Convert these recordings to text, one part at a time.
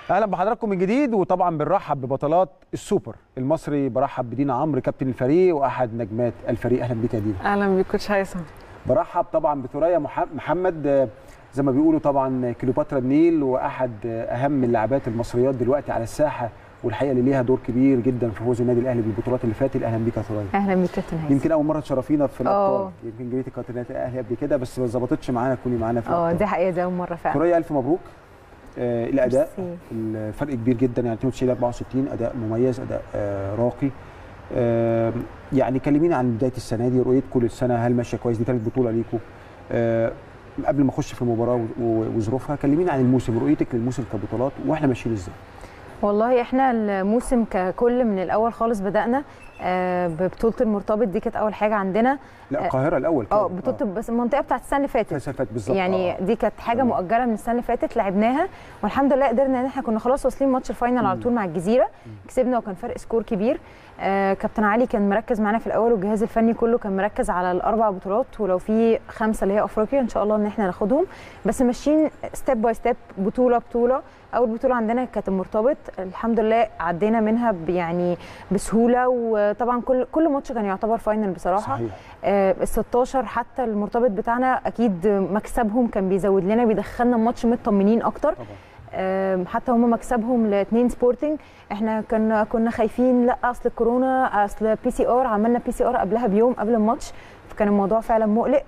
اهلا بحضراتكم من جديد وطبعا بنرحب ببطلات السوبر المصري برحب بدينا عمرو كابتن الفريق واحد نجمات الفريق اهلا بيك يا دينا اهلا بيك كوتش هيثم برحب طبعا بثريا مح- محمد آه، زي ما بيقولوا طبعا كليوباترا النيل واحد آه، اهم اللاعبات المصريات دلوقتي على الساحه والحقيقه اللي ليها دور كبير جدا في فوز النادي الاهلي بالبطولات اللي فاتت اهلا بيك يا ثريا اهلا بيك كابتن هيثم يمكن اول مره تشرفينا في الابطال آه. يمكن جريتي كابتنات الاهلي قبل كده بس ما ظبطتش معانا تكوني معانا في اه الابطال دي حقيقه دي اول مره فعلا ثريا الف مبروك آه الاداء ميرسي. الفرق كبير جدا يعني 92 64 اداء مميز اداء آه راقي آه يعني كلمينا عن بدايه السنه دي رؤيتكم للسنه هل ماشيه كويس دي ثالث بطوله ليكم آه قبل ما اخش في المباراه و- و- وظروفها كلمينا عن الموسم رؤيتك للموسم كبطولات واحنا ماشيين ازاي والله احنا الموسم ككل من الاول خالص بدانا آه، ببطوله المرتبط دي كانت اول حاجه عندنا لا آه، القاهره الاول اه كان. بطوله بس المنطقه بتاعت السنه اللي فاتت السنه اللي فاتت بالظبط يعني آه. دي كانت حاجه تمام. مؤجله من السنه اللي فاتت لعبناها والحمد لله قدرنا ان احنا كنا خلاص واصلين ماتش الفاينل على مم. طول مع الجزيره كسبنا وكان فرق سكور كبير آه كابتن علي كان مركز معانا في الاول والجهاز الفني كله كان مركز على الاربع بطولات ولو في خمسه اللي هي افريقيا ان شاء الله ان احنا ناخدهم بس ماشيين ستيب باي ستيب بطوله بطوله اول بطوله عندنا كانت المرتبط الحمد لله عدينا منها ب- يعني بسهوله وطبعا كل كل ماتش كان يعتبر فاينل بصراحه صحيح ال 16 حتى المرتبط بتاعنا اكيد مكسبهم كان بيزود لنا بيدخلنا الماتش مطمنين اكتر طبعا آم، حتى هم مكسبهم لاثنين سبورتنج احنا كنا كنا خايفين لا اصل الكورونا اصل بي سي ار عملنا بي سي ار قبلها بيوم قبل الماتش فكان الموضوع فعلا مقلق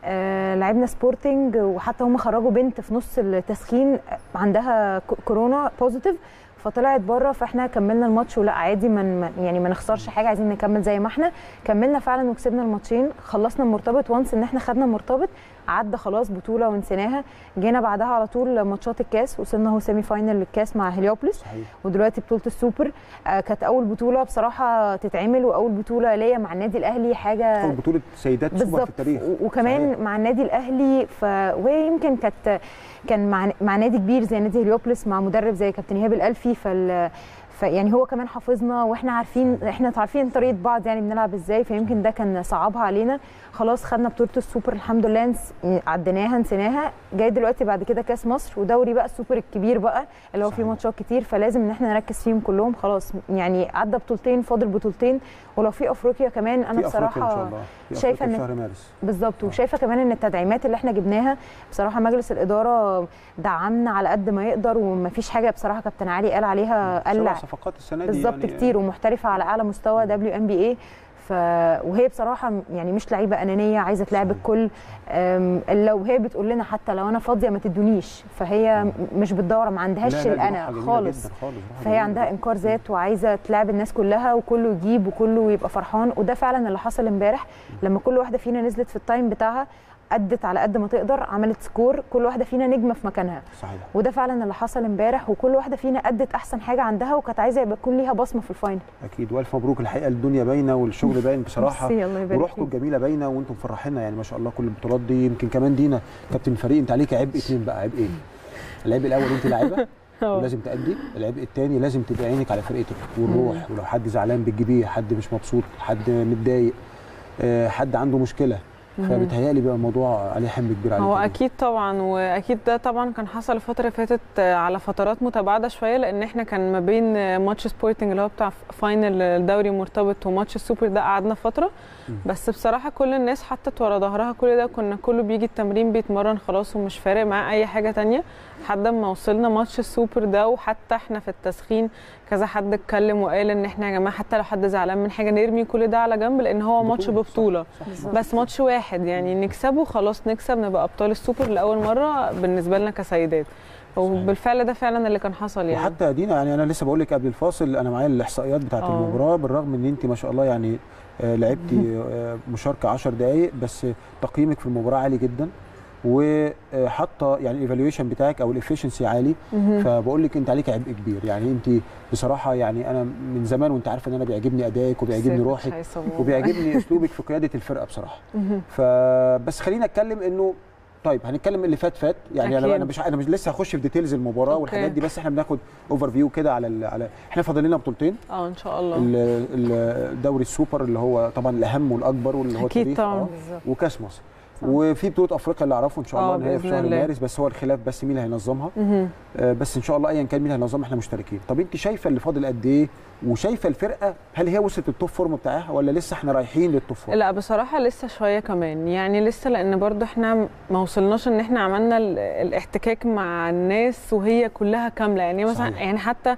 آه لعبنا سبورتنج وحتى هم خرجوا بنت في نص التسخين عندها ك- كورونا بوزيتيف فطلعت بره فاحنا كملنا الماتش ولا عادي من من- يعني ما نخسرش حاجه عايزين نكمل زي ما احنا كملنا فعلا وكسبنا الماتشين خلصنا المرتبط وانس ان احنا خدنا مرتبط عدى خلاص بطوله ونسيناها جينا بعدها على طول ماتشات الكاس وصلنا اهو سيمي فاينل للكاس مع هليوبلس صحيح ودلوقتي بطوله السوبر آه كانت اول بطوله بصراحه تتعمل واول بطوله ليا مع النادي الاهلي حاجه أول بطوله سيدات سوبر في بالظبط التاريخ و- وكمان صحيح. مع النادي الاهلي ف وهي يمكن كانت كان مع مع نادي كبير زي نادي هليوبلس مع مدرب زي كابتن ايهاب الالفي فال فيعني هو كمان حافظنا واحنا عارفين احنا عارفين طريقه بعض يعني بنلعب ازاي فيمكن ده كان صعبها علينا خلاص خدنا بطوله السوبر الحمد لله نس... عديناها نسيناها جاي دلوقتي بعد كده كاس مصر ودوري بقى السوبر الكبير بقى اللي هو فيه صحيح. ماتشات كتير فلازم ان احنا نركز فيهم كلهم خلاص يعني عدى بطولتين فاضل بطولتين ولو في افريقيا كمان انا في افريقيا ان شاء بصراحه الله في شايفة أفريقيا إن- في شهر مارس بالظبط وشايفه كمان ان التدعيمات اللي احنا جبناها بصراحه مجلس الاداره دعمنا على قد ما يقدر ومفيش حاجه بصراحه كابتن علي قال عليها سبع قلع صفقات السنه دي بالظبط يعني كتير ومحترفه على اعلى مستوى دبليو ام بي اي ف وهي بصراحه يعني مش لعيبه انانيه عايزه تلعب صحيح. الكل أم، لو هي بتقول لنا حتى لو انا فاضيه ما تدونيش فهي مش بتدور ما عندهاش لا، لا، دي الانا روحها جميلة خالص جداً خالص روحها فهي جميلة عندها جداً. انكار ذات وعايزه تلعب الناس كلها وكله يجيب وكله يبقى فرحان وده فعلا اللي حصل امبارح لما كل واحده فينا نزلت في التايم بتاعها ادت على قد ما تقدر عملت سكور كل واحده فينا نجمه في مكانها صحيح وده فعلا اللي حصل امبارح وكل واحده فينا ادت احسن حاجه عندها وكانت عايزه يبقى يكون ليها بصمه في الفاينل اكيد والف مبروك الحقيقه الدنيا باينه والشغل باين بصراحه ميرسي، الله يبارك وروحكم فيك. الجميله باينه وانتم مفرحينا يعني ما شاء الله كل البطولات دي يمكن كمان دينا كابتن الفريق انت عليك عبء اتنين بقى عبء ايه؟ العبء الاول انت لاعبه ولازم تأدي العبء الثاني لازم تبقى عينك على فرقتك والروح ولو حد زعلان بتجيبيه حد مش مبسوط حد متضايق آه، حد عنده مشكله فبتهيألي بقى الموضوع عليه حمل كبير عليك هو اكيد طبعا واكيد ده طبعا كان حصل الفتره اللي فاتت آه، على فترات متباعده شويه لان احنا كان ما بين آه، ماتش سبورتنج اللي هو بتاع فاينل الدوري مرتبط وماتش السوبر ده قعدنا فتره بس بصراحه كل الناس حطت ورا ظهرها كل ده كنا كله بيجي التمرين بيتمرن خلاص ومش فارق معاه اي حاجه تانية لحد ما وصلنا ماتش السوبر ده وحتى احنا في التسخين كذا حد اتكلم وقال ان احنا يا جماعه حتى لو حد زعلان من حاجه نرمي كل ده على جنب لان هو ماتش بطولة، صح، ببطوله صح. بس ماتش واحد يعني نكسبه خلاص نكسب نبقى ابطال السوبر لاول مره بالنسبه لنا كسيدات وبالفعل ده فعلا اللي كان حصل يعني وحتى دينا يعني انا لسه بقول لك قبل الفاصل انا معايا الاحصائيات بتاعت آه. المباراه بالرغم ان انت ما شاء الله يعني آه، لعبتي آه، مشاركه 10 دقائق بس تقييمك في المباراه عالي جدا وحاطه يعني الايفالويشن بتاعك او الافشنسي عالي فبقول لك انت عليك عبء كبير يعني انت بصراحه يعني انا من زمان وانت عارفه ان انا بيعجبني ادائك وبيعجبني سيبك روحك هيثم والله. وبيعجبني اسلوبك في قياده الفرقه بصراحه فبس خلينا اتكلم انه طيب هنتكلم اللي فات فات يعني انا أكيد. انا مش انا مش لسه هخش في ديتيلز المباراه أوكي. والحاجات دي بس احنا بناخد اوفر فيو كده على ال- على احنا فاضل لنا بطولتين اه ان شاء الله ال- ال- الدوري السوبر اللي هو طبعا الاهم والاكبر واللي هو أكيد التاريخ طبعاً. آه، وكاس مصر وفي بطوله افريقيا اللي اعرفه ان شاء الله آه، ان هي في بإذن شهر الله. مارس بس هو الخلاف بس مين اللي هينظمها مهم. آه، بس ان شاء الله ايا كان مين هينظمها احنا مشتركين طب انت شايفه اللي فاضل قد ايه وشايفه الفرقه هل هي وصلت للتوب فورم بتاعها ولا لسه احنا رايحين للتوب فورم لا بصراحة لسه شوية كمان يعني لسه لأن برضو احنا ما وصلناش إن احنا عملنا ال- الاحتكاك مع الناس وهي كلها كاملة يعني مثلا صحيح. يعني حتى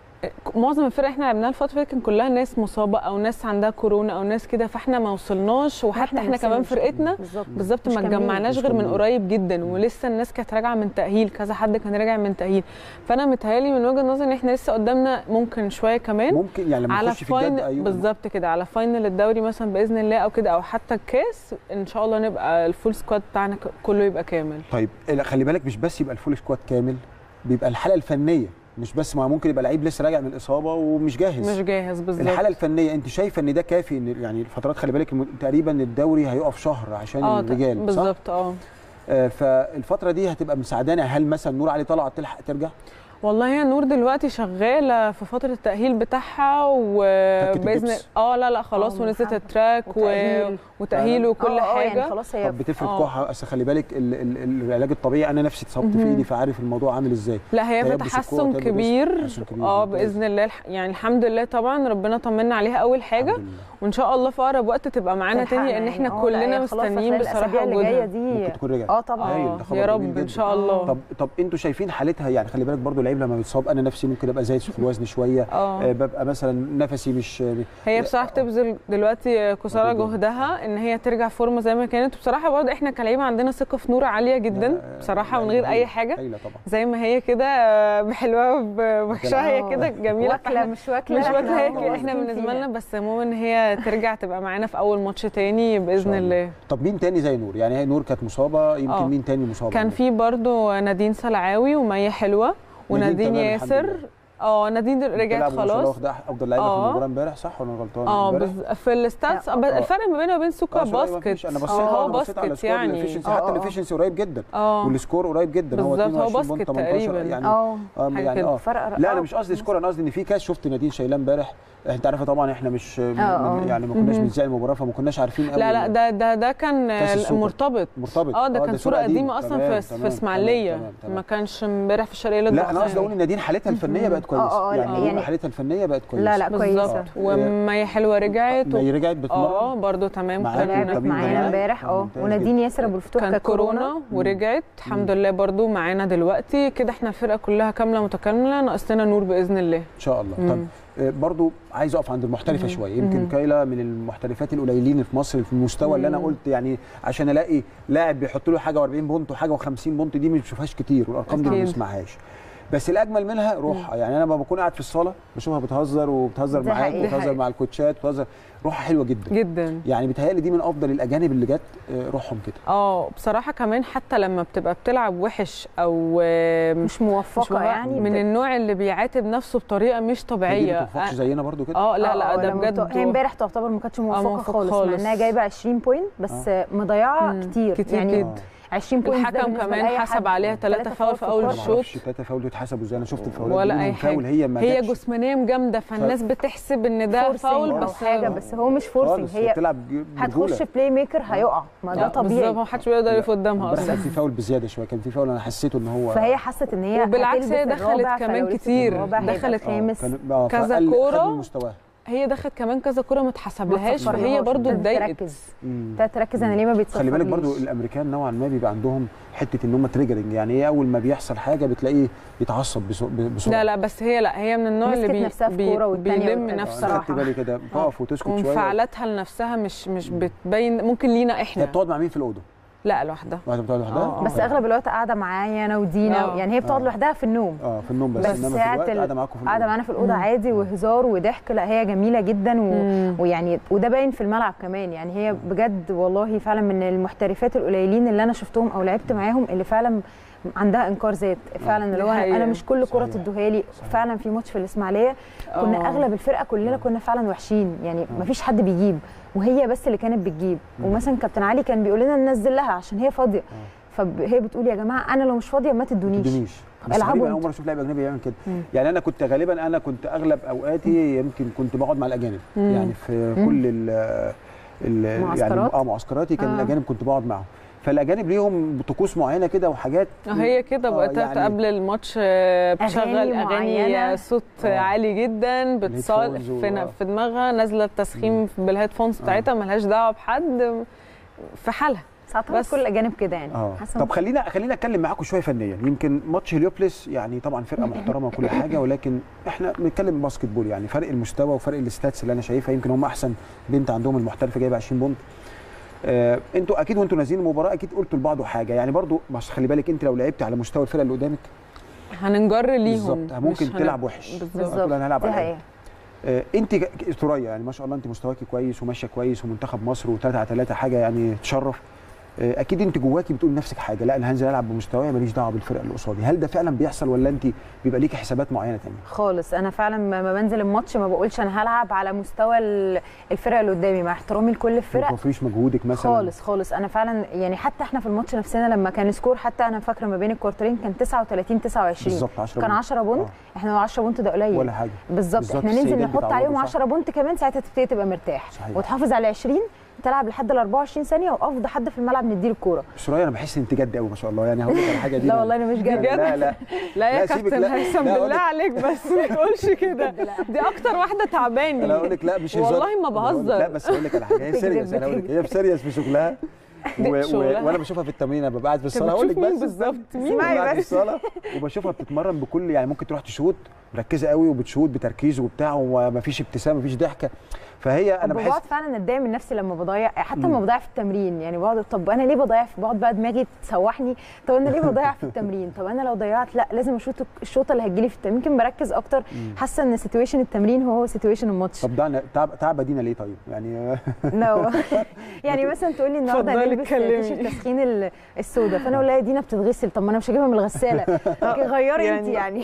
معظم الفرق احنا لعبناها الفترة اللي فاتت كان كلها ناس مصابة أو ناس عندها كورونا أو ناس كده فاحنا ما وصلناش وحتى احنا نفسنا كمان مش- فرقتنا بالظبط بالظبط مش ما كاملين. اتجمعناش مش غير من كاملين. قريب جدا ولسه الناس كانت راجعه من تاهيل كذا حد كان راجع من تاهيل فانا متهيالي من وجهه نظري ان احنا لسه قدامنا ممكن شويه كمان ممكن يعني لما على نخش في الجد فاينل ايوه بالظبط كده على فاينل الدوري مثلا باذن الله او كده او حتى الكاس ان شاء الله نبقى الفول سكواد بتاعنا ك- كله يبقى كامل طيب لا، خلي بالك مش بس يبقى الفول سكواد كامل بيبقى الحاله الفنيه مش بس ما ممكن يبقى لعيب لسه راجع من الاصابه ومش جاهز مش جاهز بالظبط الحاله الفنيه انت شايفه ان ده كافي ان يعني الفترات خلي بالك الم- تقريبا الدوري هيقف شهر عشان اه الرجال صح؟ بالظبط اه آه فالفتره دي هتبقى مساعدانا هل مثلا نور علي طلعت تلحق ترجع؟ والله هي نور دلوقتي شغاله في فتره التاهيل بتاعها وباذن الجبس؟ اه لا لا خلاص آه، ونزلت محمد. التراك و... وتأهيل. وتاهيل وكل آه، آه، حاجه يعني خلاص هي طب بتفرق آه. كوحه اصل خلي بالك ال ال العلاج الطبيعي انا نفسي اتصبت في مهم. ايدي فعارف الموضوع عامل ازاي لا هي في تيبس الكوع تحسن وتيبس كبير تحسن كبير، اه ممتاز. باذن الله الح- يعني الحمد لله طبعا ربنا طمنا عليها اول حاجه الحمد لله. وان شاء الله في اقرب وقت تبقى معانا تلحقنا تاني لان يعني. احنا آه، لا، كلنا هي خلاص مستنيين هتلاقي الأسابيع بصراحه اللي جايه وجودها دي ممكن تكون رجعت اه طبعا هايل، اه ده خبر يا جميل رب جدا. ان شاء الله طب طب انتوا شايفين حالتها يعني خلي بالك برضو اللعيب لما بيتصاب انا نفسي ممكن ابقى زايد في الوزن شويه آه اه ببقى مثلا نفسي مش هي بصراحه بتبذل دلوقتي كسارى مجهود. جهدها ان هي ترجع فورمه زي ما كانت وبصراحه برضه احنا كلاعيبه عندنا ثقه في نور عاليه جدا لا، بصراحه من لعيبة غير اي هايلة، حاجه هايله طبعا زي ما هي كده آه، بحلوها بوحشها هي آه. كده جميله واكله فاحنا مش واكله مش إحنا واكله هيك واثقين احنا بالنسبه فيها. لنا بس المهم ان هي ترجع تبقى معانا في اول ماتش تاني إن باذن شاء الله طب مين تاني زي نور يعني هي نور كانت مصابه يمكن آه. مين تاني مصاب كان في برضو نادين سلعاوي ومية حلوة ونادين تمام، الحمد ياسر لله. اه نادين رجعت بتلعب وما شاء الله خلاص واخده افضل لعيبه في آه. المباراه امبارح صح ولا أنا غلطان اه امبارح؟ بز... في الستاتس آه. بس الفرق ما بينه وبين سوكا آه، شوية ما فيش. باسكت انا بصيت هو انا بصيت على باسكت سكور يعني الافشنسي آه، حتى آه. الافشنسي قريب جدا اه والسكور قريب جدا هو بالظبط، هو 22 بونت باسكت 18 تقريباً. يعني اه اه حاجة يعني كده. اه فرق لا آه. انا مش قصدي سكور انا قصدي ان في كاس شفت نادين شايلاه امبارح انت عارفه طبعا احنا مش من آه. يعني ما كناش مهم. بنذاع المباراه فما كناش عارفين قوي لا لا ده ده ده كان كاس السوبر. مرتبط مرتبط اه ده كان صوره قديمه اصلا تمام، في تمام، في اسماعيليه تمام، تمام. ما كانش امبارح في الشرقيه لا انا قصدي للدخان اقول ان نادين حالتها الفنيه بقت كويسه آه، آه، يعني, لا، نادين يعني- حالتها الفنيه بقت كويسه لا لا كويسه بالظبط ومية حلوه رجعت ما هي رجعت بتمرن اه برضو تمام معاكم كان لعبت طبيب معانا جماعي؟ امبارح آه، اه ممتاز ونادين ياسر ابو الفتوح كان كانت كورونا ورجعت الحمد لله برضو معانا دلوقتي كده احنا الفرقه كلها كامله متكامله ناقص لنا نور باذن الله ان شاء الله مم. طب آه، برضو عايز اقف عند المحترفه مم. شويه يمكن مم. كايلا من المحترفات القليلين في مصر في المستوى اللي انا مم. قلت يعني عشان الاقي لاعب بيحط له حاجه و40 بونت وحاجه و50 بونت دي مش بشوفهاش كتير والارقام دي ما أكيد. بنسمعهاش بس الاجمل منها روحها يعني انا لما بكون قاعد في الصاله بشوفها بتهزر وبتهزر دي معاك حقيقة. وبتهزر مع الكوتشات وبتهزر روحها حلوه جدا جدا يعني بيتهيألي دي من افضل الاجانب اللي جت آه، روحهم كده اه بصراحه كمان حتى لما بتبقى بتلعب وحش او آه، مش موفقه مش موفق- يعني من بت- النوع اللي بيعاتب نفسه بطريقه مش هي دي طبيعيه ما تنفعش زينا برضو كده اه لا لا آه، ده لما بجد بت- هي امبارح تعتبر ما كانتش موفقه موفقة خالص, خالص. مع انها جايبه 20 بوينت بس مضيعه مم، كتير, كتير يعني جدا. 20 بوينت الحكم كمان حسب عليها ثلاثة فاول في اول ما الشوط اعرفش ثلاثه فاول اتحسبوا ازاي انا شفت الفاولات ولا دي أي منهم فاول حاجة. هي ما هي جاتش. جسمانيا جامده فالناس بتحسب ان ده فاول او بس حاجه بس هو مش فورسنج خالص هي بتلعب هتخش برجولة. بلاي ميكر هيقع ما ده لا، طبيعي بالظبط ما حدش بيقدر يقف قدامها امبارح اصلا كان في فاول بزياده شويه كان في فاول انا حسيته ان هو فهي حست ان هي وبالعكس هي هتلبس دخلت الرابع، كمان فلو لبست كتير. الرابع هيبقى دخلت- الخامس كان آه، كذا فقل- كورة. خد من مستواها هي دخلت كمان كذا كوره ما اتحسبلهاش ما فهي تصفرهاش. برضو ابتدت اتضايقت تركز مم. ابتدت تركز انا ليه ما بيتصفرليش خلي بالك برضو الامريكان نوعا ما بيبقى عندهم حته ان هم تريجرنج يعني ايه اول ما بيحصل حاجه بتلاقيه يتعصب بس- بسرعه لا لا بس هي لا هي من النوع اللي مسكت بي نفسها في بي كورة والتانية بيلم والتالتة. نفسه انا خدت بصراحة. بالي كده تقف وتسكت شويه وانفعالاتها لنفسها مش مش بتبين ممكن لينا هي احنا بتقعد مع مين في الاوضه؟ لا لوحدها واحده بتقعد لوحدها؟ آه، آه. بس اغلب الوقت قاعده معايا انا ودينا آه. يعني هي بتقعد آه. لوحدها في النوم اه في النوم بس, بس انما في ساعة الوقت ال- قاعده معاكم في قاعده الأوضة. معانا في الاوضه مم. عادي وهزار وضحك لا هي جميله جدا و... مم. ويعني وده باين في الملعب كمان يعني هي بجد والله فعلا من المحترفات القليلين اللي انا شفتهم او لعبت معاهم اللي فعلا عندها انكار ذات فعلا اللي دي هو حقيقة. انا مش كل كره صحيح. تدوها لي صحيح. فعلا في ماتش في الاسماعيليه كنا آه. اغلب الفرقه كلنا كنا فعلا وحشين يعني آه. مفيش حد بيجيب وهي بس اللي كانت بتجيب مم. ومثلا كابتن علي كان بيقول لنا ننزل لها عشان هي فاضيه فهي بتقول يا جماعه انا لو مش فاضيه ما تدونيش تدونيش بس العبوا غريبة انا اول انتوا. مره اشوف لاعب اجنبي يعمل كده مم. يعني انا كنت غالبا انا كنت اغلب اوقاتي يمكن كنت بقعد مع الاجانب مم. يعني في مم. كل ال ال يعني معسكرات؟ اه معسكراتي كان آه. الاجانب كنت بقعد معاهم فالاجانب ليهم طقوس معينه كده وحاجات هي كده آه، بقت يعني- قبل الماتش آه، بتشغل أغاني اغاني معينة. صوت آه. عالي جدا بتصال الهيدفونز و- في, آه. في دماغها نازله التسخين بالهيدفونز بتاعتها ملهاش دعوه بحد في حالها ساعات بس بس. كل الاجانب كده يعني اه حاسة طب خلينا خلينا اتكلم معاكم شويه فنيا يمكن ماتش هليوبلس يعني طبعا فرقه محترمه وكل حاجه ولكن احنا بنتكلم باسكت بول يعني فرق المستوى وفرق الستاتس اللي انا شايفها يمكن هم احسن بنت عندهم المحترفه جايبه 20 بونت آه انتوا اكيد وانتوا نازلين المباراه اكيد قلتوا لبعض حاجه يعني برضو بس خلي بالك انت لو لعبت على مستوى الفرقه اللي قدامك هننجر ليهم بالظبط ممكن مش هن- تلعب وحش بالظبط هتقول انا هلعب دي على حقيقة آه، انت ك- ك- ثريا يعني ما شاء الله انت مستواكي كويس وماشيه كويس ومنتخب مصر و3 على 3 حاجه يعني تشرف آه، اكيد انت جواكي بتقول لنفسك حاجه لا انا هنزل العب بمستواي ماليش دعوه بالفرقه اللي قصادي هل ده فعلا بيحصل ولا انت بيبقى ليكي حسابات معينه ثانيه خالص انا فعلا لما بنزل الماتش ما بقولش انا هلعب على مستوى ال- الفرقه اللي قدامي مع احترامي لكل ما الفرق توفريش مجهودك مثلا خالص خالص انا فعلا يعني حتى احنا في الماتش نفسنا لما كان سكور حتى انا فاكره ما بين الكوارترين كان 39 29 بالظبط 10 كان 10 بونت آه. احنا 10 بونت ده قليل ولا حاجه بالظبط بالظبط، احنا ننزل السيدات نحط بيتعوضوا، عليهم صح. 10 بونت كمان ساعتها تبتدي تبقى مرتاح صحيح. وتحافظ على 20 تلعب لحد ال 24 ثانيه وافضل حد في الملعب نديله الكوره ثريا انا بحس ان انت جد قوي ما شاء الله يعني هقول لك على حاجه دي لا والله انا مش جايه بجد؟ لا لا لا يا لا، سيبك، كابتن لا. هيثم لا، أقول بالله لك- عليك بس ما تقولش كده دي اكتر واحده تعباني انا اقول لك لا مش هزار. والله ما أنا أقول لك- بهزر. لا بس اقول لك على حاجه هي بتكذب، سيريس انا اقول لك هي سيريس في شغلها دي و... و... شغلها. وانا بشوفها في التمرين انا ببقى قاعد في انت الصاله هقول لك بتشوف مين بس بالظبط مين اسمعي قاعد في بس. الصاله وبشوفها بتتمرن بكل يعني ممكن تروح تشوط مركزه قوي وبتشوط بتركيز وبتاع ومفيش ابتسامه مفيش ضحكه فهي انا انا بحس بقعد فعلا اتضايق من نفسي لما بضيع حتى مم. لما بضيع في التمرين يعني بقعد طب انا ليه بضيع في بقعد بقى دماغي تسوحني طب انا ليه بضيع في التمرين طب انا لو ضيعت لا لازم اشوط الشوطه اللي هتجيلي في التمرين يمكن بركز اكتر حاسه ان سيتويشن التمرين هو سيتويشن الماتش طب ده تعب تعب دينا ليه طيب يعني نو يعني مثلا تقول لي النهارده اتفضلي هنلبس اتكلمي. تيشيرت تسخين ال- السودا فانا اقول لها يا دينا بتتغسل طب ما انا مش هجيبها من الغساله لكن غيري انت يعني- يعني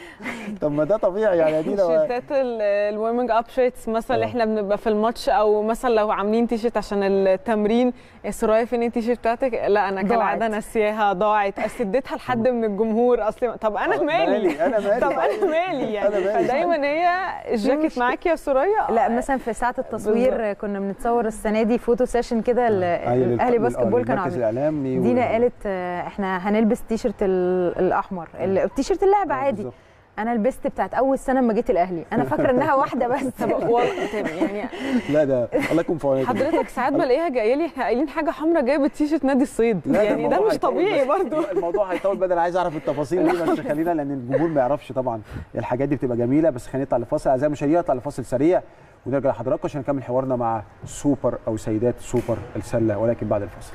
طب ما ده طبيعي يعني يا دينا تيشيرتات الورمنج اب شيرتس مثلا اللي آه. احنا بنبقى في الماتش او مثلا لو عاملين تيشيرت عشان التمرين سرايا فين التيشيرت بتاعتك لا انا كالعاده ضاعت. ناسياها ضاعت اصل اديتها لحد من الجمهور اصل طب انا آه، مالي مالي، أنا مالي. طب انا مالي يعني أنا مالي. فدايما هي الجاكيت معاكي يا سرايا لا مثلا في ساعه التصوير كنا بنتصور السنه دي فوتو سيشن كده ال- أيوة، للف- الاهلي لل- باسكت آه، بول كانوا للمركز عاملين الاعلامي دينا وال- قالت آه، احنا هنلبس تيشرت ال- الاحمر ال- التيشيرت اللعبه آه، عادي بالظبط. انا لبست بتاعت اول سنه لما جيت الاهلي انا فاكره انها واحده بس طب والله طب يعني لا ده الله يكون في عونك حضرتك ساعات بلاقيها جايه لي احنا قايلين حاجه حمراء جايبه تيشيرت نادي الصيد لا، يعني ده الموضوع مش هيطول طبيعي بس. برضو لا، الموضوع هيطول بدل عايز اعرف التفاصيل دي بس خلينا لان الجمهور ما يعرفش طبعا الحاجات دي بتبقى جميله بس خلينا نطلع لفاصل اعزائي المشاهدين نطلع لفاصل سريع ونرجع لحضراتكم عشان نكمل حوارنا مع سوبر او سيدات سوبر السله ولكن بعد الفاصل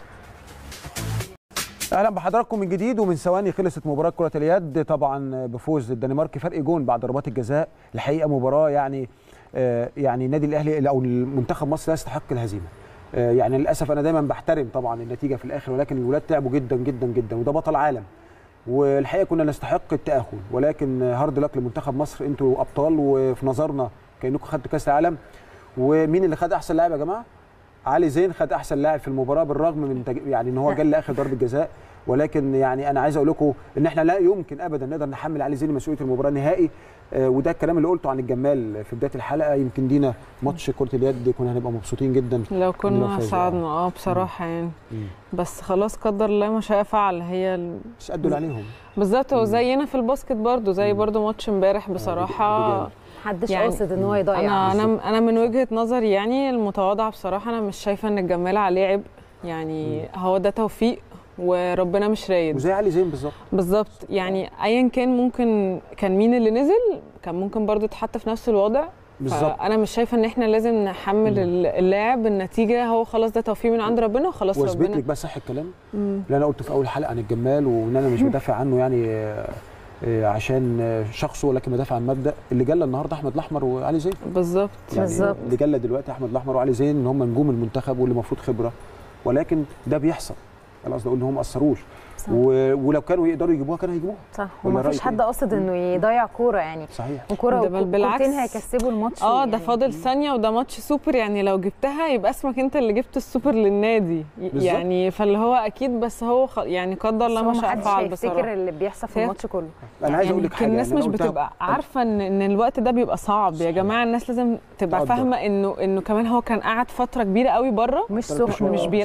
اهلا بحضراتكم من جديد ومن ثواني خلصت مباراه كره اليد طبعا بفوز الدنمارك فرق جون بعد ضربات الجزاء الحقيقه مباراه يعني آه، يعني النادي الاهلي او المنتخب مصر لا يستحق الهزيمه آه، يعني للاسف انا دايما بحترم طبعا النتيجه في الاخر ولكن الولاد تعبوا جدا جدا جدا وده بطل عالم والحقيقه كنا نستحق التاهل ولكن هارد لك لمنتخب مصر انتوا ابطال وفي نظرنا كانكم خدتوا كاس العالم ومين اللي خد احسن لاعب يا جماعه علي زين خد احسن لاعب في المباراه بالرغم من تج... يعني ان هو جه لاخر ضربه جزاء ولكن يعني انا عايز اقول لكم ان احنا لا يمكن ابدا نقدر نحمل علي زين مسؤوليه المباراه نهائي آه وده الكلام اللي قلته عن الجمال في بدايه الحلقه يمكن دينا ماتش كره اليد كنا هنبقى مبسوطين جدا لو لو كنا فازوا. صعدنا اه بصراحه يعني مم. بس خلاص قدر الله ما شاء فعل هي ال... بس ادوا اللي عليهم بالظبط هو مم. زينا في الباسكت برضو زي مم. برضو ماتش امبارح بصراحه رجال. محدش يعني- قاصد ان هو يضيع انا بالظبط. انا انا من وجهه نظري يعني المتواضعه بصراحه انا مش شايفه ان الجمال عليه عبء يعني هو ده توفيق وربنا مش رايد وزي علي زين بالظبط بالظبط يعني ايا كان ممكن كان مين اللي نزل كان ممكن برضو يتحط في نفس الوضع بالظبط انا مش شايفه ان احنا لازم نحمل مم. ال- اللاعب النتيجه هو خلاص ده توفيق من عند ربنا وخلاص واثبت ربنا لك بقى صح الكلام مم. اللي انا قلته في اول حلقه عن الجمال وان انا مش بدافع عنه يعني آه، آه، عشان آه، شخصه ولكن بدافع عن مبدا اللي جلى النهارده احمد الاحمر وعلي زين بالظبط يعني بالظبط. اللي جلى دلوقتي احمد الاحمر وعلي زين ان هم نجوم المنتخب واللي المفروض خبره ولكن ده بيحصل انا قصدي اقول ان هم ما اثروش صح. و- ولو كانوا يقدروا يجيبوها كانوا هيجيبوها صح ولا ومفيش رأيك حد إيه؟ قاصد انه يضيع كوره يعني صحيح وكوره ده بل بالعكس. وكورتين هيكسبوا الماتش اه ده يعني. فاضل ثانيه وده ماتش سوبر يعني لو جبتها يبقى اسمك انت اللي جبت السوبر للنادي ي- بالظبط. يعني فاللي هو اكيد بس هو خ... يعني قدر الله بس ما هو شاء محدش فعل هيفتكر بصراحه اللي بيحصل في هي- الماتش كله انا عايز يعني اقول لك حاجه الناس يعني مش أنا قلتها- بتبقى عارفه ان ان الوقت ده بيبقى صعب يا صحيح. جماعه الناس لازم تبقى تقدر. فاهمه انه انه كمان هو كان قاعد فتره كبيره قوي بره مش تلات سخن شهور، مش بيلعب؟ ساعة.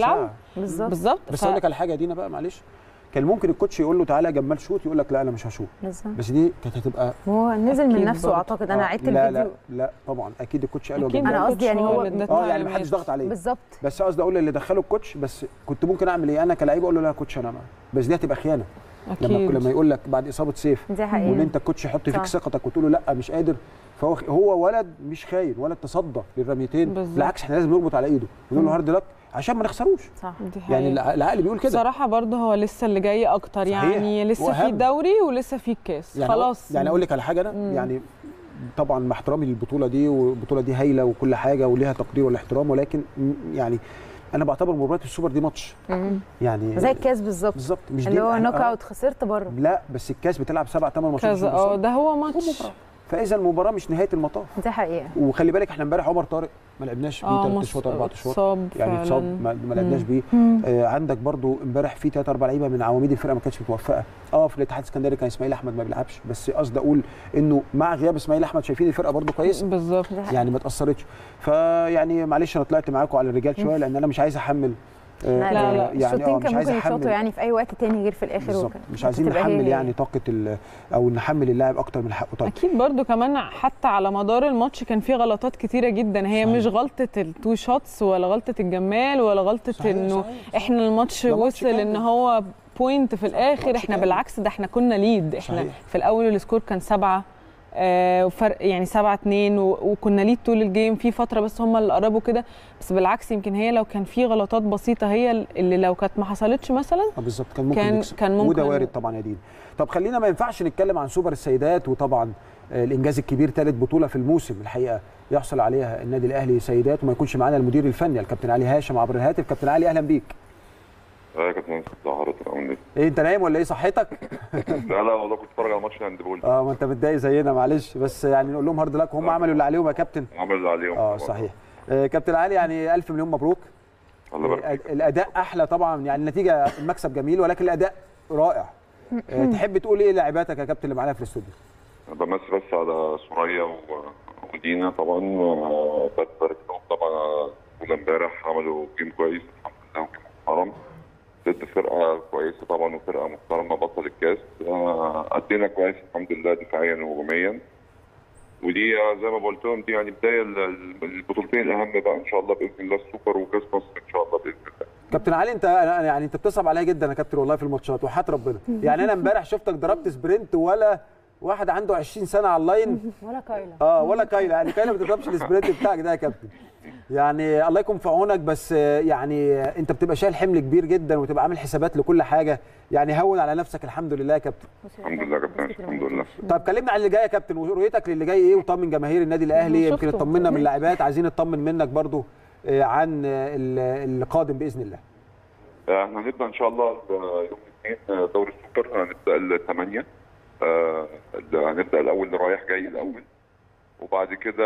بالظبط بالظبط بس ف- اقول لك على حاجه يا دينا بقى معلش كان ممكن الكوتش يقول له تعالى يا جمال شوت يقول لك لا انا مش هشوت بالظبط بس دي كانت هتبقى هو نزل من أكيد نفسه برضه. اعتقد انا آه، عدت لا الفيديو لا لا طبعا اكيد الكوتش قال له يا أكيد جمال أنا قصدي يعني هو- اللي اداه اه يعني ما حدش تعليمات. ضغط عليه بالظبط بس قصدي اقول اللي دخله الكوتش بس كنت ممكن اعمل ايه انا كلاعب اقول له لا يا كوتش انا ما بس دي هتبقى خيانه لما اكيد لما يقول لك بعد اصابه سيف دي وان حقيقه انت الكوتش يحط فيك صح. ثقتك وتقول له لا مش قادر فهو هو ولد مش خاين ولد تصدى للرميتين بالظبط. بالعكس احنا لازم نربط على ايده ونقول له هارد لك عشان ما نخسروش صح دي يعني حقيقة. الع- العقل بيقول كده بصراحه برضه هو لسه اللي جاي اكتر صحيح. يعني لسه في وأهم. دوري ولسه في الكاس يعني خلاص يعني اقول لك على حاجه انا مم. يعني طبعا مع احترامي للبطوله دي والبطوله دي هايله وكل حاجه وليها تقدير والاحترام ولكن م- يعني انا بعتبر مباراه السوبر دي ماتش مم. يعني زي الكاس بالظبط بالظبط مش اللي دي هو إحنا- نوك آه، اوت خسرت بره لا بس الكاس بتلعب سبع ثمان ماتشات كذا عشان اه توصل. ده هو ماتش مباراة. فاذا المباراه مش نهايه المطاف دي حقيقه وخلي بالك احنا امبارح عمر طارق ما لعبناش بيه اه ثلاث مص- اشواط اربع اشواط اتصاب يعني فعلاً. اتصاب ما, ما لعبناش بيه مم. آه عندك برضو امبارح في ثلاث اربع لعيبه من عواميد الفرقه ما كانتش متوفقه اه في الاتحاد السكندري كان اسماعيل احمد ما بيلعبش بس قصدي اقول انه مع غياب اسماعيل احمد شايفين الفرقه برضو كويسه بالظبط دي حقيقة. يعني ما اتاثرتش فيعني معلش انا طلعت معاكم على الرجال شويه لان انا مش عايز احمل آه، لا لا، آه، لا. يعني الشوطين اه كان مش عايز ممكن يشوطوا احمل يعني في اي وقت تاني غير في الاخر بالظبط وكان- مش عايزين تبقى هي نحمل هي. يعني طاقه ال- او نحمل اللاعب اكتر من حقه طبعا اكيد برضو كمان حتى على مدار الماتش كان في غلطات كتيره جدا هي صحيح. مش غلطه التو شوتس ولا غلطه الجمال ولا غلطه صحيح، انه صحيح، صحيح. احنا الماتش ده ماتش وصل ان كامل. هو بوينت في الاخر ماتش احنا كامل. بالعكس ده احنا كنا ليد احنا صحيح. في الاول السكور كان سبعة آه وفرق يعني سبعة اتنين و- وكنا ليد طول الجيم في فتره بس هم اللي قربوا كده بس بالعكس يمكن هي لو كان في غلطات بسيطه هي اللي لو كانت ما حصلتش مثلا اه بالظبط كان ممكن كان- نكسب كان ممكن- وده وارد طبعا يا دين طب خلينا ما ينفعش نتكلم عن سوبر السيدات وطبعا آه، الانجاز الكبير ثالث بطوله في الموسم الحقيقه يحصل عليها النادي الاهلي سيدات وما يكونش معانا المدير الفني الكابتن علي هاشم عبر الهاتف كابتن علي اهلا بيك اه كنت ناس ظهرت الاول ايه انت نايم ولا ايه صحتك لا لا والله كنت بتفرج على ماتش الهاند بول اه ما انت متضايق زينا معلش بس يعني نقول لهم هارد لك هم عملوا اللي عليهم يا كابتن عمل اللي عليهم اه صحيح آه، كابتن علي يعني الف مليون مبروك الله يبارك آه، فيك الاداء احلى طبعا يعني النتيجه المكسب جميل ولكن الاداء رائع آه، تحب تقول ايه لاعباتك يا كابتن اللي معانا في الاستوديو بمس بس على سوريا و- ودينا طبعا آه، بتبارك لهم طبعا اول امبارح عملوا جيم كويس الحمد لله وجيم محترم ضد فرقه كويسه طبعا وفرقه محترمه بطل الكاس آه، ادينا كويس الحمد لله دفاعيا وهجوميا ودي آه، زي ما قلت لهم دي يعني بدايه ال- ال- البطولتين الاهم بقى ان شاء الله باذن الله السوبر وكاس مصر ان شاء الله باذن الله كابتن علي انت أنا يعني انت بتصعب عليا جدا يا كابتن والله في الماتشات وحياه ربنا يعني انا امبارح شفتك ضربت سبرنت ولا واحد عنده 20 سنه على اللاين ولا كايلا اه ولا كايلا يعني كايلا ما بتضربش السبرنت بتاعك ده يا كابتن يعني الله يكون في عونك بس آه، يعني آه، انت بتبقى شايل حمل كبير جدا وتبقى عامل حسابات لكل حاجه يعني هون على نفسك الحمد لله يا كابتن الحمد لله يا كابتن الحمد لله طب كلمنا عن اللي جاي يا كابتن ورؤيتك للي جاي ايه وطمن جماهير النادي الاهلي شفته. يمكن اطمنا من اللاعبات عايزين نطمن منك برضو آه، عن آه، ال- القادم باذن الله احنا هنبدا ان شاء الله يوم الاثنين دوري السوبر هنبدا الثمانيه آه، هنبدا الاول رايح جاي الاول وبعد كده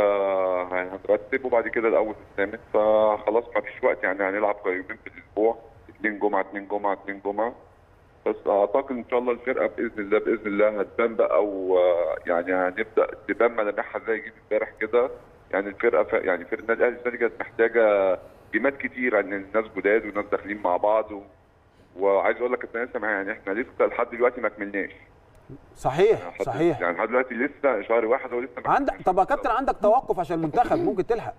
هنرتب وبعد كده الاول الثامن فخلاص ما فيش وقت يعني هنلعب يومين في الاسبوع اثنين جمعه اثنين جمعه اثنين جمعه بس اعتقد ان شاء الله الفرقه باذن الله باذن الله هتبان بقى ويعني هنبدا تبان ملامحها زي جيل امبارح كده يعني الفرقه ف... يعني فرقه النادي الاهلي السنه دي كانت محتاجه جيمات كتير ان الناس جداد والناس داخلين مع بعض و... وعايز اقول لك يا كابتن يعني احنا لسه لحد دلوقتي ما كملناش صحيح لحد- صحيح يعني لحد دلوقتي لسه شهر واحد ولسه ما عندك كملناش. طب يا كابتن عندك توقف عشان المنتخب ممكن تلحق